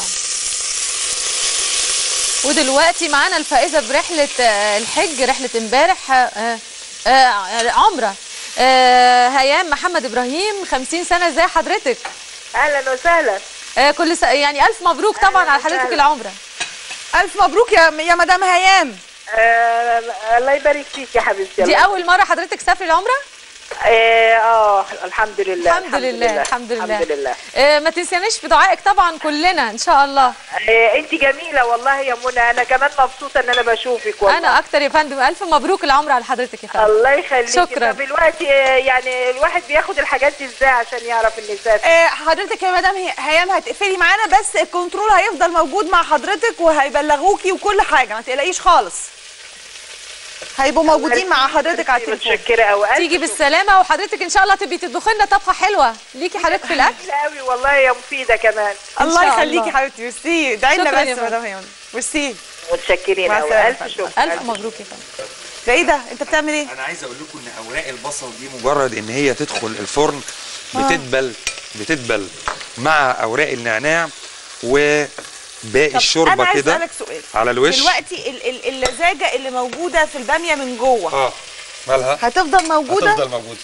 ودلوقتي معانا الفائزه برحله آه، الحج رحله امبارح آه، آه، عمره آه، هيام محمد ابراهيم 50 سنه ازي حضرتك اهلا وسهلا آه، كل س... يعني الف مبروك طبعا على حضرتك وسهلا. العمره الف مبروك يا يا مدام هيام آه الله يبارك فيك يا حبيبتي دي اول مره حضرتك تسافري العمره اه آه، الحمد لله الحمد لله الحمد لله الحمد لله آه، ما تنسيناش في دعائك طبعا كلنا ان شاء الله آه انت جميله والله يا منى انا كمان مبسوطه ان انا بشوفك والله انا اكتر يا فندم الف مبروك العمر على حضرتك يا فندم الله يخليكي شكرا طب الوقت آه، يعني الواحد بياخد الحاجات دي ازاي عشان يعرف ان يسافر آه، حضرتك يا مدام هي- هيام هتقفلي معانا بس الكنترول هيفضل موجود مع حضرتك وهيبلغوكي وكل حاجه ما تقلقيش خالص هيبقوا موجودين مع حضرتك على التليفون متشكره قوي تيجي بالسلامه وحضرتك ان شاء الله تبقي تطبخي لنا طبخه حلوه ليكي حضرتك في الاكل قوي والله يا مفيده كمان الله شاء يخليكي الله. حبيبتي ميرسي ادعي لنا شكراً بس يا يا فندم. مدام هيام ميرسي متشكرين مع قوي السلامة الف يا فندم. شكر الف مبروك يا فندم ده ايه ده انت بتعمل ايه انا عايز اقول لكم ان اوراق البصل دي مجرد ان هي تدخل الفرن بتدبل بتدبل مع اوراق النعناع وباقي طب الشوربه انا عايز كده اسالك سؤال على الوش دلوقتي ال- ال- اللزاجه اللي موجوده في الباميه من جوه اه مالها هتفضل موجوده هتفضل موجوده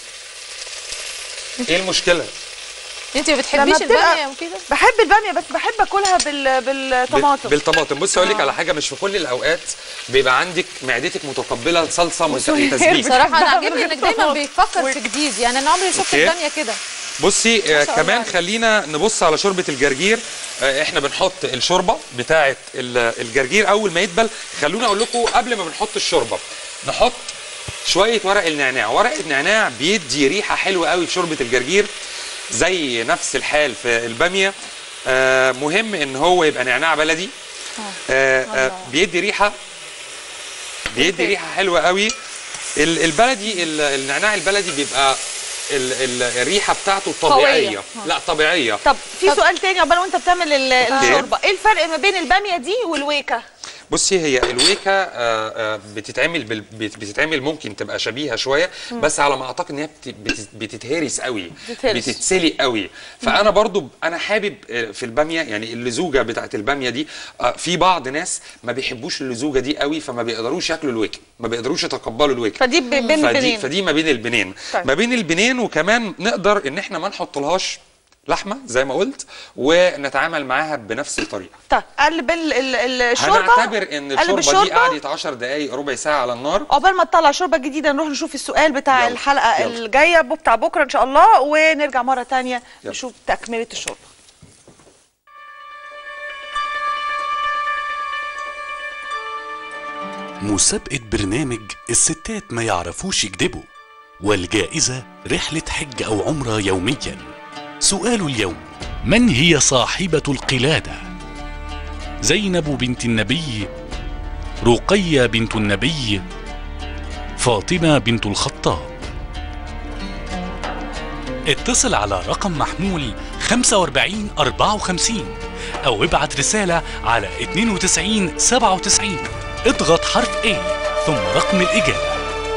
ايه المشكله انت ما بتحبيش لما بتبقى- الباميه وكده بحب الباميه بس بحب اكلها بال... بالطماطم بالطماطم بص اقول لك على حاجه مش في كل الاوقات بيبقى عندك معدتك متقبله لصلصه متسبيك بصراحه انا بحبها عاجبني من انك دايما الطماطم. بيفكر في جديد يعني انا عمري ما شفت أوكي. الباميه كده بصي آه ما شاء الله كمان عليك. خلينا نبص على شوربه الجرجير آه احنا بنحط الشوربه بتاعه ال- الجرجير اول ما يدبل خلونا اقول لكم قبل ما بنحط الشوربه نحط شويه ورق النعناع ورق النعناع بيدي ريحه حلوه قوي في شوربه الجرجير زي نفس الحال في الباميه آه مهم ان هو يبقى نعناع بلدي آه آه بيدي ريحه بيدي ريحه حلوه قوي ال- البلدي ال- النعناع البلدي بيبقى ال ال الريحه بتاعته طبيعيه قوية. لا طبيعيه طب في سؤال تاني عقبال وانت بتعمل ال- أوكي. الشوربه ايه الفرق ما بين الباميه دي والويكه بصي هي الويكا آه، آه، بتتعمل بال- بت- بتتعمل ممكن تبقى شبيهه شويه مم. بس على ما اعتقد ان هي بت- بت- بتتهرس قوي بتتهرس. بتتسلق قوي فانا برضو انا حابب آه، في الباميه يعني اللزوجه بتاعت الباميه دي آه، في بعض ناس ما بيحبوش اللزوجه دي قوي فما بيقدروش ياكلوا الويكا ما بيقدروش يتقبلوا الويكا فدي ب- بين فدي البنين. فدي ما بين البنين طيب. ما بين البنين وكمان نقدر ان احنا ما نحطلهاش لحمه زي ما قلت ونتعامل معاها بنفس الطريقه طيب قلب ال- ال- الشوربه هنعتبر ان قلب الشوربه دي قعدت 10 دقائق ربع ساعه على النار عقبال ما تطلع شوربه جديده نروح نشوف السؤال بتاع يلا، الحلقه يلا. الجايه بتاع بكره ان شاء الله ونرجع مره تانية يلا. نشوف تكمله الشوربه مسابقة برنامج الستات ما يعرفوش يكذبوا والجائزة رحلة حج أو عمرة يوميا سؤال اليوم من هي صاحبة القلادة؟ زينب بنت النبي رقية بنت النبي فاطمة بنت الخطاب اتصل على رقم محمول 45 54 أو ابعت رسالة على 92 97 اضغط حرف A ثم رقم الإجابة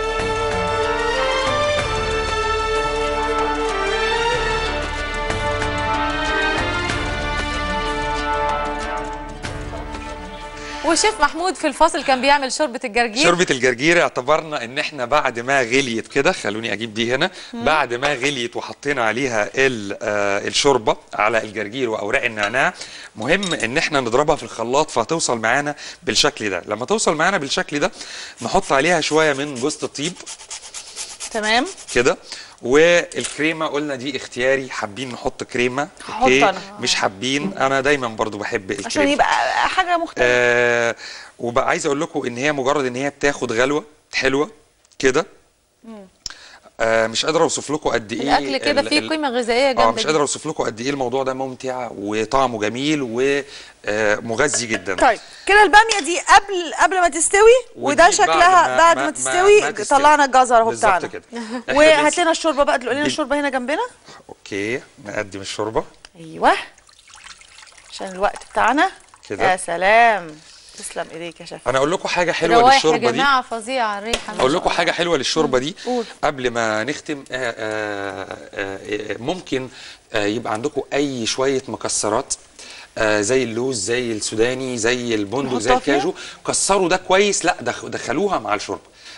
وشيف محمود في الفاصل كان بيعمل شوربه الجرجير شوربه الجرجير اعتبرنا ان احنا بعد ما غليت كده خلوني اجيب دي هنا مم. بعد ما غليت وحطينا عليها ال- آه، الشوربه على الجرجير واوراق النعناع مهم ان احنا نضربها في الخلاط فهتوصل معانا بالشكل ده لما توصل معانا بالشكل ده نحط عليها شويه من جوز الطيب تمام كده والكريمه قلنا دي اختياري حابين نحط كريمه هحط أنا. مش حابين انا دايما برضو بحب الكريمه عشان يبقى حاجه مختلفه آه وبقى عايز اقول لكم ان هي مجرد ان هي بتاخد غلوه حلوه كده مم. آه مش قادر اوصف لكم قد ايه الاكل كده ال- فيه ال- قيمه غذائيه اه جامده مش قادر اوصف لكم قد ايه الموضوع ده ممتع وطعمه جميل ومغذي جدا طيب كده الباميه دي قبل قبل ما تستوي وده ودي بعد شكلها ما- بعد ما- ما, ما- تستوي ما تستوي. طلعنا الجزر اهو بالظبط بتاعنا كده. إحنا وهات بنس- لنا الشوربه بقى تقول لنا بن- الشوربه هنا جنبنا اوكي نقدم الشوربه ايوه عشان الوقت بتاعنا كده. يا سلام تسلم ايديك يا شيف انا اقول لكم حاجه حلوه روايح يا للشوربه دي جماعه فظيعه الريحه اقول لكم حاجه حلوه للشوربه دي قول. قبل ما نختم آه، آه، آه، ممكن آه، يبقى عندكم اي شويه مكسرات آه، زي اللوز زي السوداني زي البندق زي نحطها فيها؟ الكاجو كسروا ده كويس لا دخ- دخلوها مع الشوربه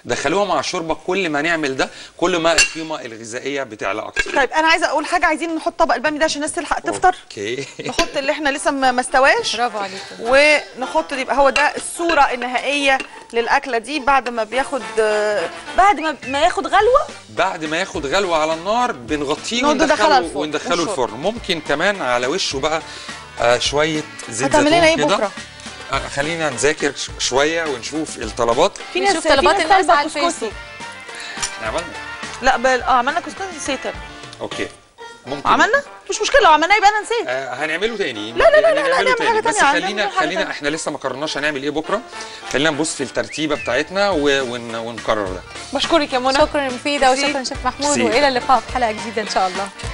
دخلوها مع الشوربه كل ما نعمل ده كل ما القيمه الغذائيه بتعلى اكتر طيب انا عايزه اقول حاجه عايزين نحط طبق البامي ده عشان الناس تلحق تفطر اوكي نحط اللي احنا لسه ما ما استواش برافو عليكم ونحط يبقى هو ده الصوره النهائيه للاكله دي بعد ما بياخد آه، بعد ما ما ياخد غلوه بعد ما ياخد غلوه على النار بنغطيه نقعد ندخلها وندخله الفرن. وندخله والشرب. الفرن ممكن كمان على وشه بقى آه شويه زيت هتعمل لنا زيتون ايه كده بكره؟ آه خلينا نذاكر ش- شويه ونشوف الطلبات في ناس نشوف طلبات في ناس الناس طالبة على الفيسبوك. كسكسي. احنا عملنا لا بل اه عملنا كسكسي نسيت أنا. اوكي ممكن عملنا مش مشكله لو عملنا يبقى انا نسيت آه هنعمله تاني لا، لا، لا، يعني لا، لا، نعمله نعمل تاني حاجة بس تانية، خلينا نعمل حاجة خلينا تانية. احنا لسه ما قررناش هنعمل ايه بكره خلينا نبص في الترتيبه بتاعتنا و... ون... ونقرر ده بشكرك يا منى شكرا مفيده ميرسي. وشكرا شيف محمود ميرسي. والى اللقاء في حلقه جديده ان شاء الله